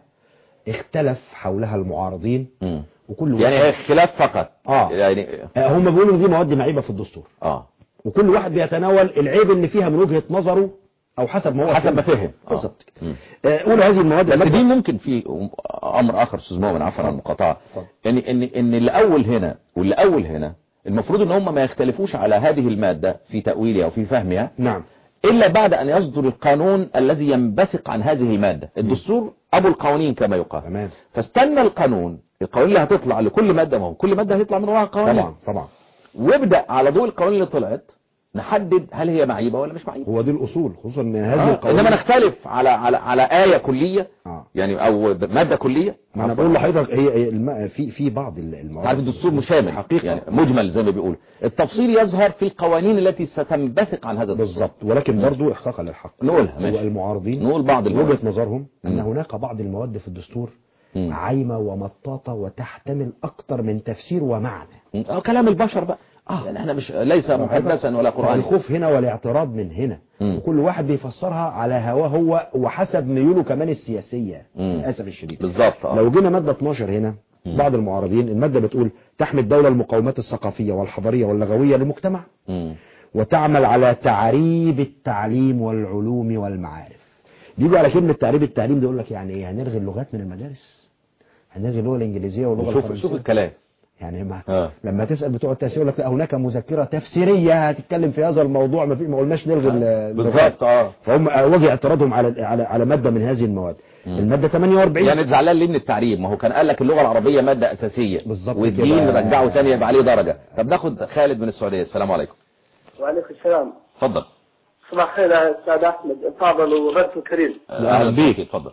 اختلف حولها المعارضين مم. وكل يعني واحد هي خلاف فقط آه. يعني آه، هم بيقولوا إن دي مواد معيبة في الدستور اه وكل واحد بيتناول العيب اللي فيها من وجهة نظره او حسب ما هو حسب ما فهم. آه. بالظبط كده. مم. آه، قولوا هذه المواد بس المادة- دي ممكن في امر اخر استاذ مؤمن عفوا عن المقاطعه اتفضل. ان ان ان اللي اول هنا واللي اول هنا المفروض ان هم ما يختلفوش على هذه الماده في تاويلها او في فهمها نعم الا بعد ان يصدر القانون الذي ينبثق عن هذه الماده الدستور ابو القوانين كما يقال تمام فاستنى القانون القوانين اللي هتطلع لكل ماده ما هو كل ماده هيطلع من وراها قوانين طبعا طبعا وابدا على ضوء القوانين اللي طلعت نحدد هل هي معيبه ولا مش معيبه هو دي الاصول خصوصا ان هذه آه. القوانين انما نختلف على على على ايه كليه اه يعني او ماده كليه ما انا بقول لحضرتك هي هي الم... في في بعض ال- المواد عارف الدستور مشامل حقيقة. يعني مجمل زي ما بيقول التفصيل يظهر في القوانين التي ستنبثق عن هذا الدستور بالظبط ولكن برضو احقاقا للحق نقولها هو ماشي المعارضين نقول بعض المواد. وجهة نظرهم ان مم. هناك بعض المواد في الدستور مم. عايمة ومطاطة وتحتمل اكتر من تفسير ومعنى آه، كلام البشر بقى آه. يعني احنا مش ليس محدثا ولا قرآن الخوف هنا والاعتراض من هنا مم. وكل واحد بيفسرها على هواه هو وحسب ميوله كمان السياسية مم. للاسف الشديد بالظبط آه. لو جينا مادة 12 هنا مم. بعض المعارضين المادة بتقول تحمي الدولة المقومات الثقافية والحضارية واللغوية للمجتمع مم. وتعمل على تعريب التعليم والعلوم والمعارف بيجوا على كلمة تعريب التعليم دي يقول لك يعني ايه هنلغي اللغات من المدارس هنلغي اللغة الإنجليزية واللغة شوف الفرنسية شوف الكلام يعني ما آه. لما تسأل بتوع التفسير يقول لك لا هناك مذكرة تفسيرية هتتكلم في هذا الموضوع ما في ما قلناش نلغي ال- اللغات بالظبط اه فهم وجه اعتراضهم على على على مادة من هذه المواد مم. المادة 48 يعني زعلان ليه من التعريب ما هو كان قال لك اللغه العربيه ماده اساسيه بالظبط والدين كده. رجعه تاني يبقى عليه درجه طب ناخد خالد من السعوديه السلام عليكم وعليكم السلام اتفضل صباح الخير يا استاذ احمد الفاضل وضيف الكريم اهلا بيك اتفضل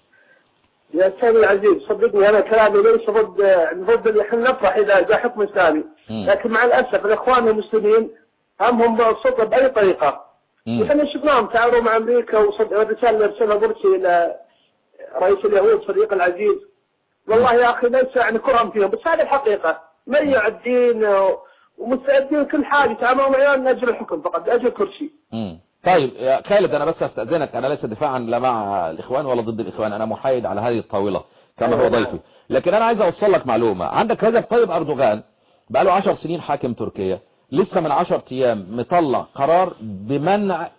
يا استاذ العزيز صدقني انا كلامي ليس ضد ضد اللي احنا نفرح اذا جاء حكم اسلامي مم. لكن مع الاسف الاخوان المسلمين همهم بالسلطه باي طريقه مم. وحنا شفناهم تعاونوا مع امريكا وصد الرساله اللي ارسلها مرسي الى رئيس اليهود صديق العزيز والله يا اخي ليس يعني كرهم فيهم بس هذه الحقيقه ميع الدين و- ومستعدين كل حاجه يتعاملوا معنا من اجل الحكم فقط لاجل كرسي مم. طيب يا خالد انا بس استاذنك انا ليس دفاعا لا مع الاخوان ولا ضد الاخوان انا محايد على هذه الطاوله كما هو أيوة. ضيفي لكن انا عايز اوصل لك معلومه عندك رجب طيب اردوغان بقى له 10 سنين حاكم تركيا لسه من 10 ايام مطلع قرار بمنع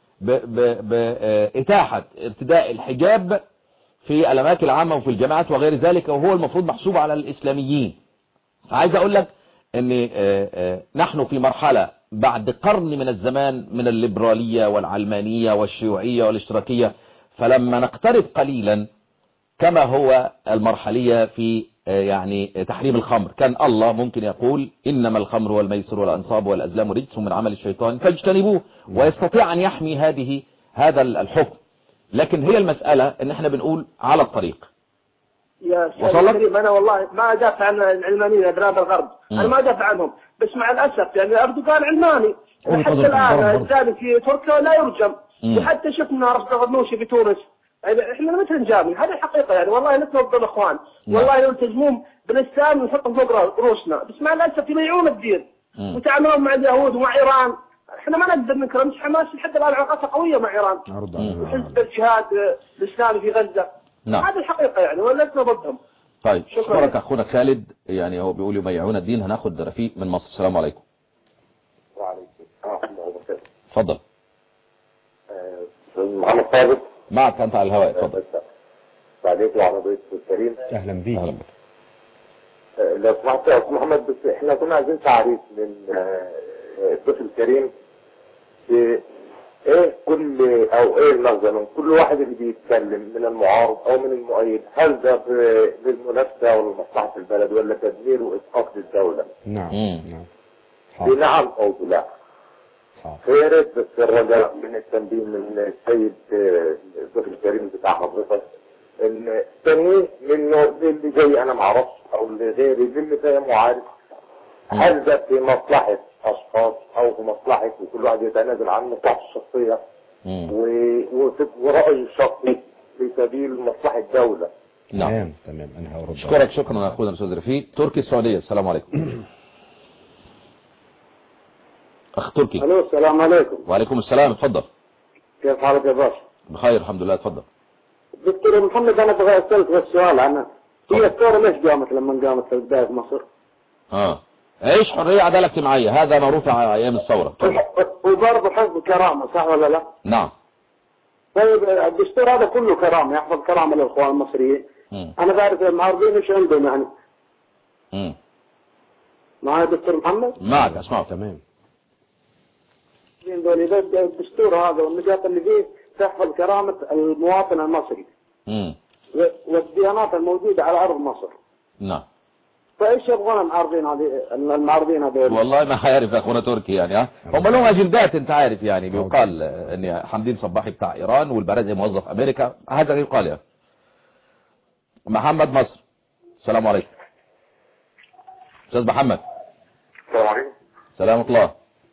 بإتاحة ارتداء الحجاب في الأماكن العامة وفي الجامعات وغير ذلك وهو المفروض محسوب على الإسلاميين عايز أقول لك أن آه، آه، نحن في مرحلة بعد قرن من الزمان من الليبرالية والعلمانية والشيوعية والاشتراكية فلما نقترب قليلا كما هو المرحلية في آه، يعني تحريم الخمر كان الله ممكن يقول إنما الخمر والميسر والأنصاب والأزلام رجس من عمل الشيطان فاجتنبوه ويستطيع أن يحمي هذه هذا الحكم لكن هي المسألة ان احنا بنقول على الطريق يا استاذ وصل لك؟ الكريم انا والله ما ادافع عن العلمانيين ابناء الغرب مم. انا ما ادافع عنهم بس مع الاسف يعني اردوغان علماني وجهة وحتى نظر الان محترم برضه. الزاني في تركيا لا يرجم مم. وحتى شفنا رفض غنوشي في تونس يعني احنا متى نجامل هذه الحقيقه يعني والله نحن ضد الاخوان نعم. والله يلتزمون بالاسلام ونحطهم فوق رؤوسنا بس مع الاسف يضيعون الدين مم. وتعاملون مع اليهود ومع ايران احنا ما نقدر ننكر مش حماس لحد الان علاقاتها قويه مع ايران أرضى مم. وحزب الجهاد الاسلامي في غزه نعم. هذه الحقيقه يعني ولسنا ضدهم طيب شكراً. شكرا اخونا خالد يعني هو بيقول يبيعون الدين هناخد رفيق من مصر السلام عليكم وعليكم السلام ورحمة الله وبركاته. اتفضل آه، أستاذ محمد ثابت معك انت على الهواء اتفضل عليكم وعلى ضيف الكريم أهلا بيك أهلا بك. آه، لو سمحت يا أستاذ محمد بس احنا كنا عايزين تعريف من آه، الضيف الكريم في ايه كل او ايه المغزى من كل واحد اللي بيتكلم من المعارض او من المؤيد هل ده في- للمنافسه ولمصلحه البلد ولا تدمير واسقاط للدوله؟ نعم مم. نعم حاضر بنعم او بلا حاضر يا ريت بس الرجاء من التنبيه من السيد آه، الضيف الكريم بتاع حضرتك ان تنويه منه للي جاي انا ما اعرفش او لغيري للي فاهم وعارف هل ده في مصلحه اشخاص او في مصلحه وكل واحد يتنازل عن مصلحته الشخصيه مم. و- وفي- ورأيه الشخصي في سبيل مصلحه الدوله نعم تمام تمام أنا هرد اشكرك شكرا اخونا الاستاذ رفيق تركي السعوديه السلام عليكم اخ تركي الو السلام عليكم وعليكم السلام اتفضل كيف حالك يا باشا؟ بخير الحمد لله اتفضل دكتور محمد انا ابغى اسالك بس سؤال عنها هي الثوره ليش قامت لما قامت في البدايه في مصر؟ اه عيش حرية عدالة اجتماعية هذا ما رفع ايام الثورة اتفضل. وبرضه حفظ كرامة صح ولا لا؟ نعم طيب الدستور هذا كله كرامة يحفظ كرامة للإخوان المصريين مم. أنا بعرف المعارضين إيش عندهم يعني مم. معايا دكتور محمد معك اسمعك تمام دول إذا الدستور هذا والنقاط اللي فيه تحفظ كرامة المواطن المصري مم. و- والديانات الموجودة على أرض مصر نعم فإيش يبغون المعارضين هذه المعارضين هذول والله ما عارف يا اخونا تركي يعني ها هم لهم اجندات انت عارف يعني بيقال آه، ان حمدين صباحي بتاع ايران والبرازي موظف امريكا هذا يقال يعني محمد مصر السلام عليكم استاذ محمد السلام عليكم سلام الله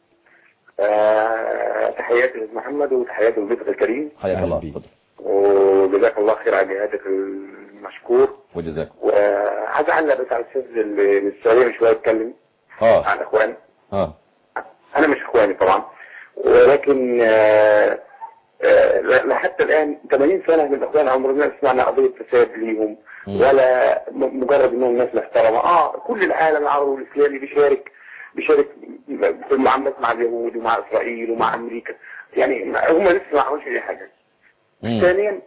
آه، تحياتي لأستاذ محمد وتحياتي لضيفك الكريم حياك أهلا الله بيك. اتفضل وجزاك الله خير على جهادك المشكور وجزاك وعايز اعلق بس على الاستاذ اللي من السعوديه شويه اتكلم اه عن اخوان اه انا مش اخواني طبعا ولكن آه، آه، لا- حتى الان 80 سنه من الاخوان عمرنا ما سمعنا قضيه فساد ليهم مم. ولا م- مجرد انهم ناس محترمه اه كل العالم العربي والاسلامي بيشارك بيشارك في المعاملات مع اليهود ومع اسرائيل ومع امريكا يعني ما- هم لسه ما عملوش اي حاجه مم. ثانيا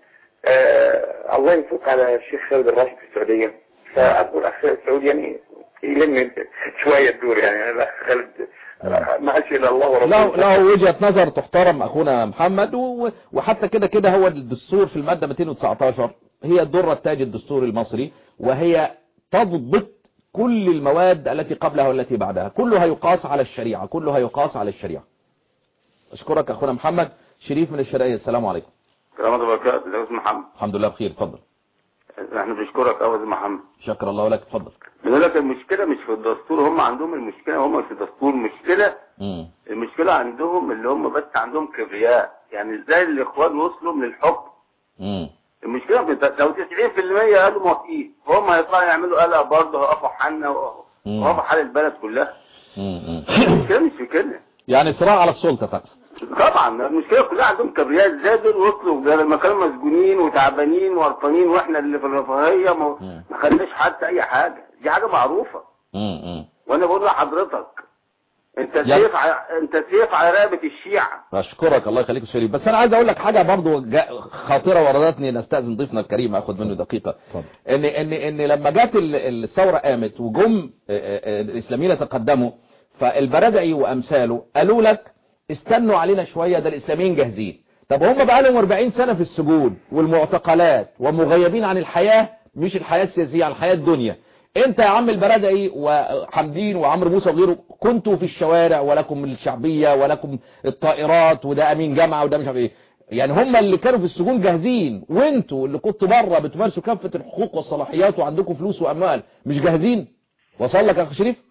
آه الله يفك على الشيخ خالد الراشد في السعودية فأبو الأخ السعودي يعني يلم شوية الدور يعني الأخ خالد آه، ما قالش إلا الله ورسوله له له وجهة نظر تحترم اخونا محمد و- وحتى كده كده هو الدستور في المادة 219 هي الدرة التاج الدستوري المصري وهي تضبط كل المواد التي قبلها والتي بعدها كلها يقاس على الشريعة كلها يقاس على الشريعة اشكرك اخونا محمد شريف من الشرقية السلام عليكم سلامة وبركاته ازيك يا استاذ محمد الحمد لله بخير اتفضل احنا بنشكرك قوي يا استاذ محمد شكر الله لك اتفضل بنقول لك المشكله مش في الدستور هم عندهم المشكله هم مش في الدستور المشكله مم. المشكله عندهم اللي هم بس عندهم كبرياء يعني ازاي الاخوان وصلوا من الحكم مم. المشكله في لو 90% قالوا موافقين فهم هيطلعوا يعملوا قلق برضه هيقفوا حالنا مم. وهيقفوا حال البلد كلها مم. مم. المشكله مش في كده يعني صراع على السلطة تقصد طبعا المشكله كلها عندهم كبرياء ازاي دول وصلوا ده لما كانوا مسجونين وتعبانين وقرفانين واحنا اللي في الرفاهيه ما مم. ما خدناش حتى اي حاجه دي حاجه معروفه مم. مم. وانا بقول لحضرتك انت يعني- سيف ع... انت سيف على رقبه الشيعه اشكرك الله يخليك يا شريف بس انا عايز اقول لك حاجه برضو جا- خاطره وردتني ان استاذن ضيفنا الكريم اخد منه دقيقه اتفضل. ان ان ان لما جت ال- الثوره قامت وجم آه، آه، الاسلاميين تقدموا فالبردعي وامثاله قالوا لك استنوا علينا شويه ده الاسلاميين جاهزين طب هم بقى لهم 40 سنه في السجون والمعتقلات ومغيبين عن الحياه مش الحياه السياسيه عن الحياه الدنيا انت يا عم البرادعي وحمدين وعمرو موسى وغيره كنتوا في الشوارع ولكم الشعبية ولكم الطائرات وده امين جامعة وده مش عارف ايه يعني هم اللي كانوا في السجون جاهزين وانتوا اللي كنتوا بره بتمارسوا كافة الحقوق والصلاحيات وعندكم فلوس واموال مش جاهزين وصل لك يا اخ شريف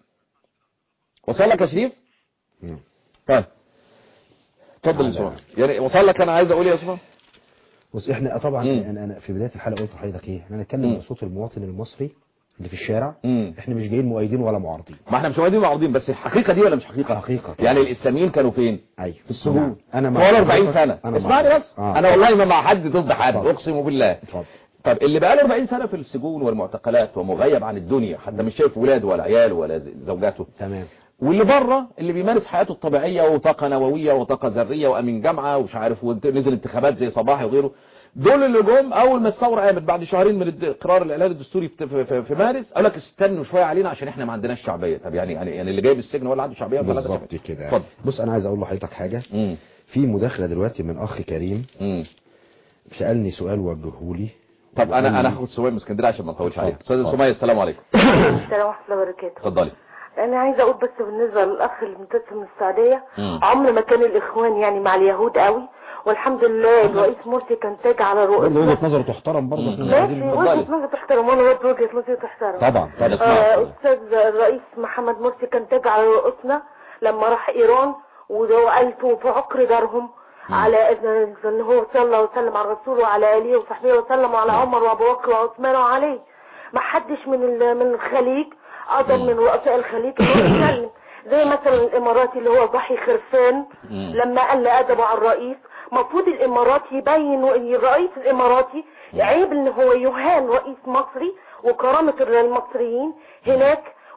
وصل لك يا شريف نعم. طيب اتفضل يا لا، سمع يعني وصل لك انا عايز اقول ايه يا سمع بص احنا طبعا مم. انا انا في بدايه الحلقه قلت لحضرتك ايه احنا هنتكلم مم. بصوت المواطن المصري اللي في الشارع امم احنا مش جايين مؤيدين ولا معارضين ما احنا مش موادين معارضين بس الحقيقة دي ولا مش حقيقة حقيقة طبعا. يعني الاسلاميين كانوا فين ايوه في السجون انا مع طوال 40 حضرتك. سنة أنا مع اسمعني بس حضرتك. آه. انا والله ما مع حد ضد حد اتفضل. اقسم بالله اتفضل طب اللي بقى له 40 سنة في السجون والمعتقلات ومغيب عن الدنيا حتى مش شايف ولاده ولا عياله ولا ز- زوجاته تمام واللي بره اللي بيمارس حياته الطبيعية وطاقة نووية وطاقة ذرية وامين جامعة ومش عارف ونزل انتخابات زي صباحي وغيره دول اللي جم اول ما الثوره قامت بعد شهرين من الد- قرار الاعلان الدستوري في, في, في, في مارس قال لك استنوا شويه علينا عشان احنا ما عندناش شعبيه طب يعني يعني يعني اللي جاي السجن ولا عنده شعبيه ولا عنده بالظبط شعبية؟ كده اتفضل بص انا عايز اقول لحضرتك حاجه امم في مداخله دلوقتي من اخ كريم امم سالني سؤال وجهه لي طب انا وقال انا لي- هاخد سميه من اسكندريه عشان ما نطولش عليها اتفضل. استاذه سميه السلام عليكم السلام ورحمة الله وبركاته اتفضلي أنا عايزة أقول بس بالنسبة للأخ اللي متصل من السعودية مم. عمر ما كان الإخوان يعني مع اليهود قوي والحمد لله الرئيس مرسي كان تاج على برضه وجهه رؤوسنا نظره تحترم برضه احنا مش ماشي عايزين وجهة اتفضلي. نظر تحترم وأنا برضه وجهة نظري تحترم طبعا طب طبعا اسمع آه، أستاذ الرئيس محمد مرسي كان تاج على رؤوسنا لما راح إيران وقالته في عقر دارهم على إذن- ان هو صلى الله وسلم على الرسول وعلى اله وصحبه وسلم وعلى عمر وابو بكر وعثمان وعلي ما حدش من ال- من الخليج قدر من رؤساء الخليج انه يتكلم زي مثلا الاماراتي اللي هو ضحي خرفان مم. لما قل ادبه على الرئيس المفروض الاماراتي يبين الرئيس الاماراتي عيب ان هو يهان رئيس مصري وكرامة المصريين هناك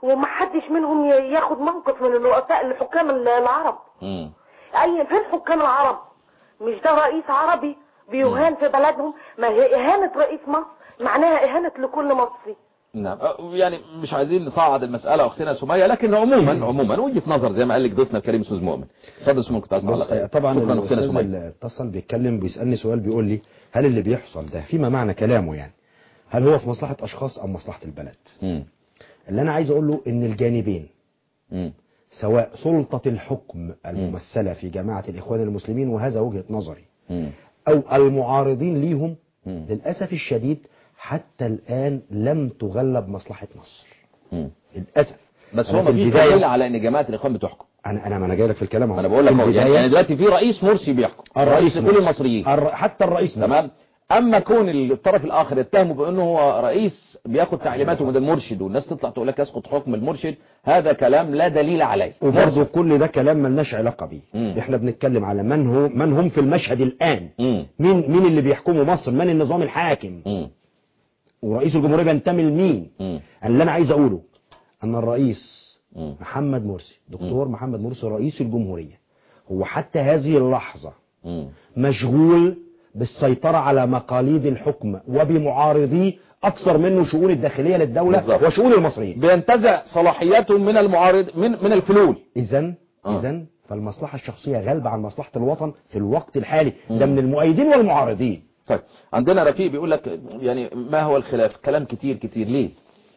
ومحدش منهم ي- ياخد موقف من الرؤساء الحكام ال- العرب مم. اي فين حكام العرب مش ده رئيس عربي بيهان في بلدهم ما هي اهانة رئيس مصر معناها اهانة لكل مصري نعم أه، يعني مش عايزين نصعد المسألة أختنا سمية لكن عموما عموما وجهة نظر زي ما قال لك ضيفنا الكريم أستاذ مؤمن اتفضل أستاذ مؤمن كنت عايز بص تعلق. طبعا شكرا أختنا الاستاذ سمية اللي اتصل بيتكلم بيسالني سؤال بيقول لي هل اللي بيحصل ده فيما معنى كلامه يعني هل هو في مصلحه اشخاص او مصلحه البلد مم. اللي انا عايز اقول له ان الجانبين مم. سواء سلطه الحكم الممثله في جماعه الاخوان المسلمين وهذا وجهه نظري مم. او المعارضين ليهم مم. للاسف الشديد حتى الان لم تغلب مصلحه مصر مم. للاسف بس أنا هو في مفيش البداية- دليل على ان جماعه الاخوان بتحكم انا انا ما انا جاي لك في الكلام أهو. انا بقول لك في اهو يعني البداية- يعني دلوقتي في رئيس مرسي بيحكم الرئيس كل المصريين الر- حتى الرئيس تمام اما كون الطرف الاخر يتهمه بانه هو رئيس بياخد تعليماته من المرشد والناس تطلع تقول لك يسقط حكم المرشد هذا كلام لا دليل عليه وبرضه كل ده كلام ملناش علاقه بيه مم. احنا بنتكلم على من هو من هم في المشهد الان مم. مين مين اللي بيحكموا مصر من النظام الحاكم مم. ورئيس الجمهوريه بينتمي لمين مم. اللي انا عايز اقوله ان الرئيس مم. محمد مرسي دكتور محمد مرسي رئيس الجمهوريه هو حتى هذه اللحظه مم. مشغول بالسيطره على مقاليد الحكم وبمعارضيه اكثر منه شؤون الداخليه للدوله بالظبط. وشؤون المصريين بينتزع صلاحياته من المعارض من من الفلول اذا آه. اذا فالمصلحه الشخصيه غالبه عن مصلحه الوطن في الوقت الحالي ده من المؤيدين والمعارضين طيب عندنا رفيق بيقول لك يعني ما هو الخلاف كلام كتير كتير ليه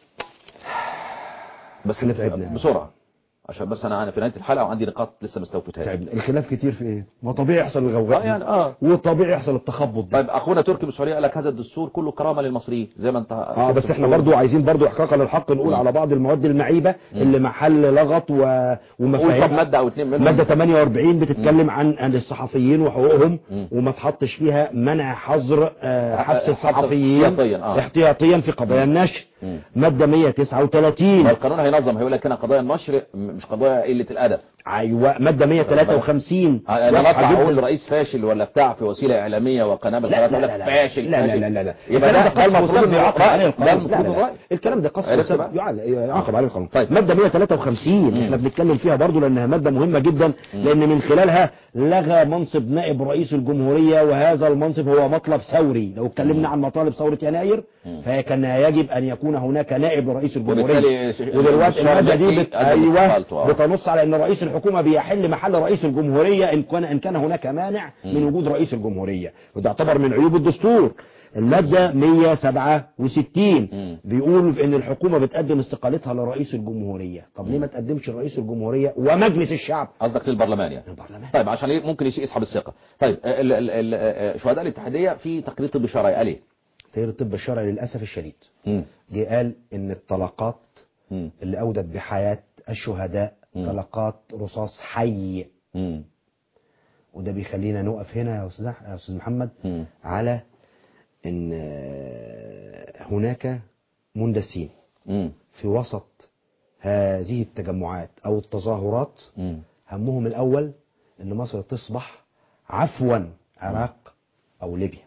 بس احنا تعبنا. بسرعه عشان بس انا انا في نهايه الحلقه وعندي نقاط لسه ما استوفيتهاش تعبنا. الخلاف كتير في ايه ما طبيعي يحصل الغوغاء اه يعني اه وطبيعي يحصل التخبط ده طيب اخونا تركي بالسعوديه قال لك هذا الدستور كله كرامه للمصريين زي ما انت اه بس احنا برضو عايزين برضو احقاقا للحق نقول على بعض المواد المعيبة اللي محل لغط و... قول طب ومفاهيم ماده او اتنين منهم مادة 48 بتتكلم عن عن الصحفيين وحقوقهم مم. وما تحطش فيها منع حظر آه، آه، حبس حبس الصحفيين احتياطياً، آه. احتياطيا في قضايا النشر مم. مادة 139 القانون هينظم هيقول لك هنا قضايا النشر م- مش قضايا قله الادب ايوه مادة 153 انا واضحة بطلع جداً. اقول رئيس فاشل ولا بتاع في وسيله اعلاميه وقناه لا بالقناه لا يقول لا لك لا فاشل لا لا فاشل. لا لا لا يبقى الكلام ده ده ده قصد المفروض وسب يعاقب عليه ده القانون المفروض لا لا الرأي لا. الكلام ده قصد عرفت وسب بقى؟ يعاقب يعاقب عليه القانون طيب. مادة 153 احنا بنتكلم فيها برضو لانها مادة مهمة جدا لان من خلالها لغى منصب نائب رئيس الجمهورية وهذا المنصب هو مطلب ثوري لو اتكلمنا عن مطالب ثورة يناير فكان يجب ان يكون هناك نائب رئيس الجمهورية وبالتالي ش- ودلوقتي الشرع المادة دي الذكي بت... أدى ايوه باستقالته، آه. بتنص على ان رئيس الحكومة بيحل محل رئيس الجمهورية ان كان ان كان هناك مانع من وجود رئيس الجمهورية وده يعتبر من عيوب الدستور المادة 167 مم. بيقول ان الحكومة بتقدم استقالتها لرئيس الجمهورية طب ليه ما تقدمش رئيس الجمهورية ومجلس الشعب قصدك للبرلمان يعني البرلمان طيب عشان ي- ممكن يش- يسحب الثقه طيب ال- ال- ال- آه، شهداء الاتحاديه في تقرير طبي شرعي قال ايه تغيير الطب الشرعي للأسف الشديد مم. جه قال ان الطلقات مم. اللي أودت بحياة الشهداء مم. طلقات رصاص حي مم. وده بيخلينا نقف هنا يا أستاذ أح- يا أستاذ محمد مم. على ان آه، هناك مندسين مم. في وسط هذه التجمعات او التظاهرات مم. همهم الاول ان مصر تصبح عفوا عراق او ليبيا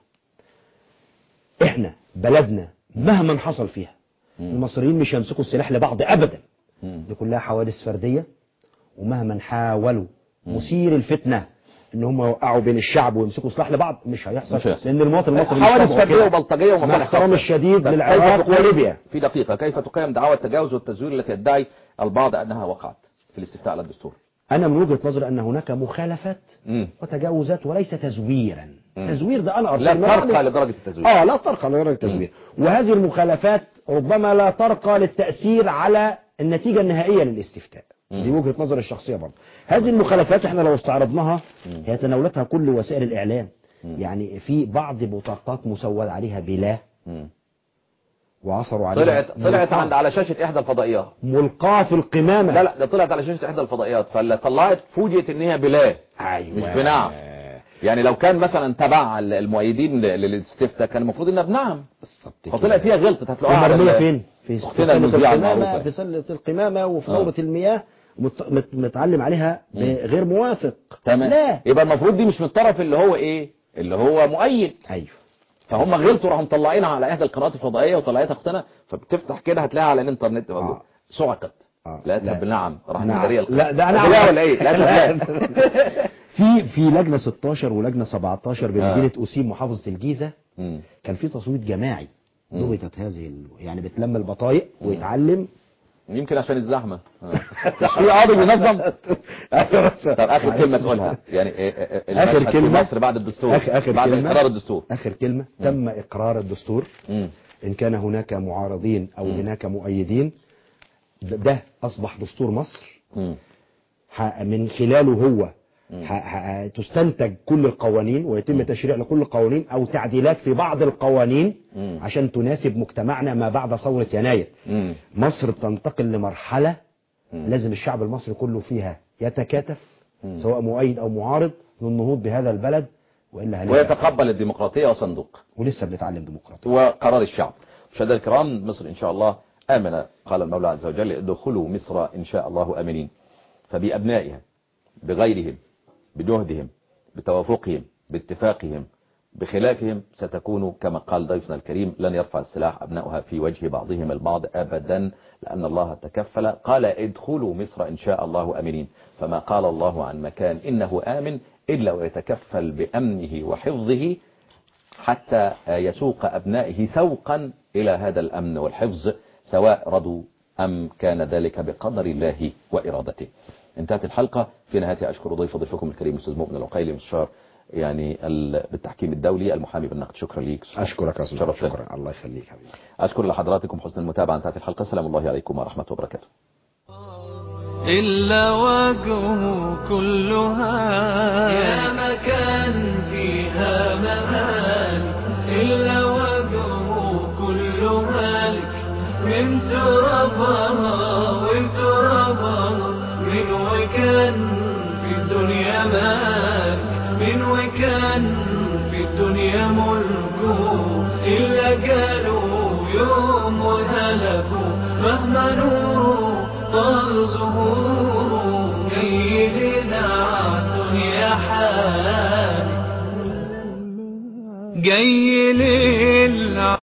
احنا بلدنا مهما حصل فيها المصريين مش هيمسكوا السلاح لبعض ابدا مم. دي كلها حوادث فرديه ومهما حاولوا مثير الفتنه ان هم يوقعوا بين الشعب ويمسكوا سلاح لبعض مش هيحصل, مش هيحصل. لان المواطن المصري مش حوادث طبعه فرديه كده. وبلطجيه مع ومصالح احترامي خاصة. الشديد طيب، للعراق كيف تقيم- وليبيا في دقيقه كيف تقيم دعوى التجاوز والتزوير التي يدعي البعض انها وقعت في الاستفتاء على الدستور انا من وجهه نظري ان هناك مخالفات مم. وتجاوزات وليس تزويرا مم. تزوير ده انا لا أرسل ترقى مرة- لدرجه التزوير اه لا ترقى لدرجه التزوير وهذه المخالفات ربما لا ترقى للتاثير على النتيجه النهائيه للاستفتاء دي وجهه نظري الشخصيه برضه هذه المخالفات احنا لو استعرضناها هي تناولتها كل وسائل الاعلام يعني في بعض بطاقات مسود عليها بلا مم. وعثروا عليها طلعت طلعت ملقاة- عند على شاشه احدى الفضائيات ملقاه في القمامه لا لا ده طلعت على شاشه احدى الفضائيات فاللي طلعت فوجئت ان هي بلاه ايوه مش بنعم يعني لو كان مثلا تبع المؤيدين ل- للاستفتاء كان المفروض انها بنعم بالظبط فطلعت فيها غلطت هتلاقوها على ومرمية ال- فين في أختنا سلة المذيعة القمامة المعروفة. في سلة القمامة وفي آه. دورة المياه مت- مت- متعلم عليها بغير موافق تمام لا يبقى المفروض دي مش من الطرف اللي هو ايه اللي هو مؤيد ايوه فهم غلطوا راحوا مطلعينها على احدى القنوات الفضائيه وطلعتها اختنا فبتفتح كده هتلاقيها على الانترنت آه. صعقت آه. لا تهب نعم راح نعم. مدارية لا ده انا لا ولا ايه لا لا. تهب في في لجنه 16 ولجنه 17 آه. بمدينه اسيم محافظه الجيزه مم. كان في تصويت جماعي مم. ضبطت هذه ال... يعني بتلم البطايق ويتعلم يمكن عشان الزحمة آه. في قاضي بينظم طب اخر كلمة تقولها يعني إيه- إيه- إيه آخر المشهد في كلمة. مصر بعد الدستور آخر- آخر بعد كلمة. اقرار الدستور اخر كلمه تم اقرار الدستور مم. ان كان هناك معارضين او مم. هناك مؤيدين ده- ده اصبح دستور مصر مم. ح- من خلاله هو مم. ح- ح- تستنتج كل القوانين ويتم تشريع لكل القوانين او تعديلات في بعض القوانين مم. عشان تناسب مجتمعنا ما بعد ثورة يناير مم. مصر تنتقل لمرحلة مم. لازم الشعب المصري كله فيها يتكاتف مم. سواء مؤيد او معارض للنهوض بهذا البلد والا هنبقى- ويتقبل الديمقراطية وصندوق ولسه بنتعلم ديمقراطية وقرار الشعب مشاهدينا الكرام مصر إن شاء الله آمنة قال المولى عز وجل ادخلوا مصر إن شاء الله آمنين فبأبنائها بغيرهم بجهدهم بتوافقهم باتفاقهم بخلافهم ستكون كما قال ضيفنا الكريم لن يرفع السلاح أبنائها في وجه بعضهم البعض أبدا لأن الله تكفل قال ادخلوا مصر إن شاء الله أمنين فما قال الله عن مكان إنه آمن إلا ويتكفل بأمنه وحفظه حتى يسوق أبنائه سوقا إلى هذا الأمن والحفظ سواء رضوا أم كان ذلك بقدر الله وإرادته انتهت الحلقة في نهاية أشكر ضيف ضيفكم الكريم أستاذ مؤمن العقيلي مستشار يعني ال- بالتحكيم الدولي المحامي بالنقد شكرا ليك اشكرك يا استاذ شرفتنا. شكرا الله يخليك حبيبي أشكر لحضراتكم حسن المتابعة انتهت الحلقة سلام الله عليكم ورحمة وبركاته إلا وجهه كلها يا مكان فيها ممالك إلا وجهه كلها لك من ترابها وترابها من وكان في الدنيا مالك من وكان في الدنيا ملكه إلا قالوا يوم وهلكوا مهما نوره طال ظهوره جيدنا الدنيا حالي جاي ليل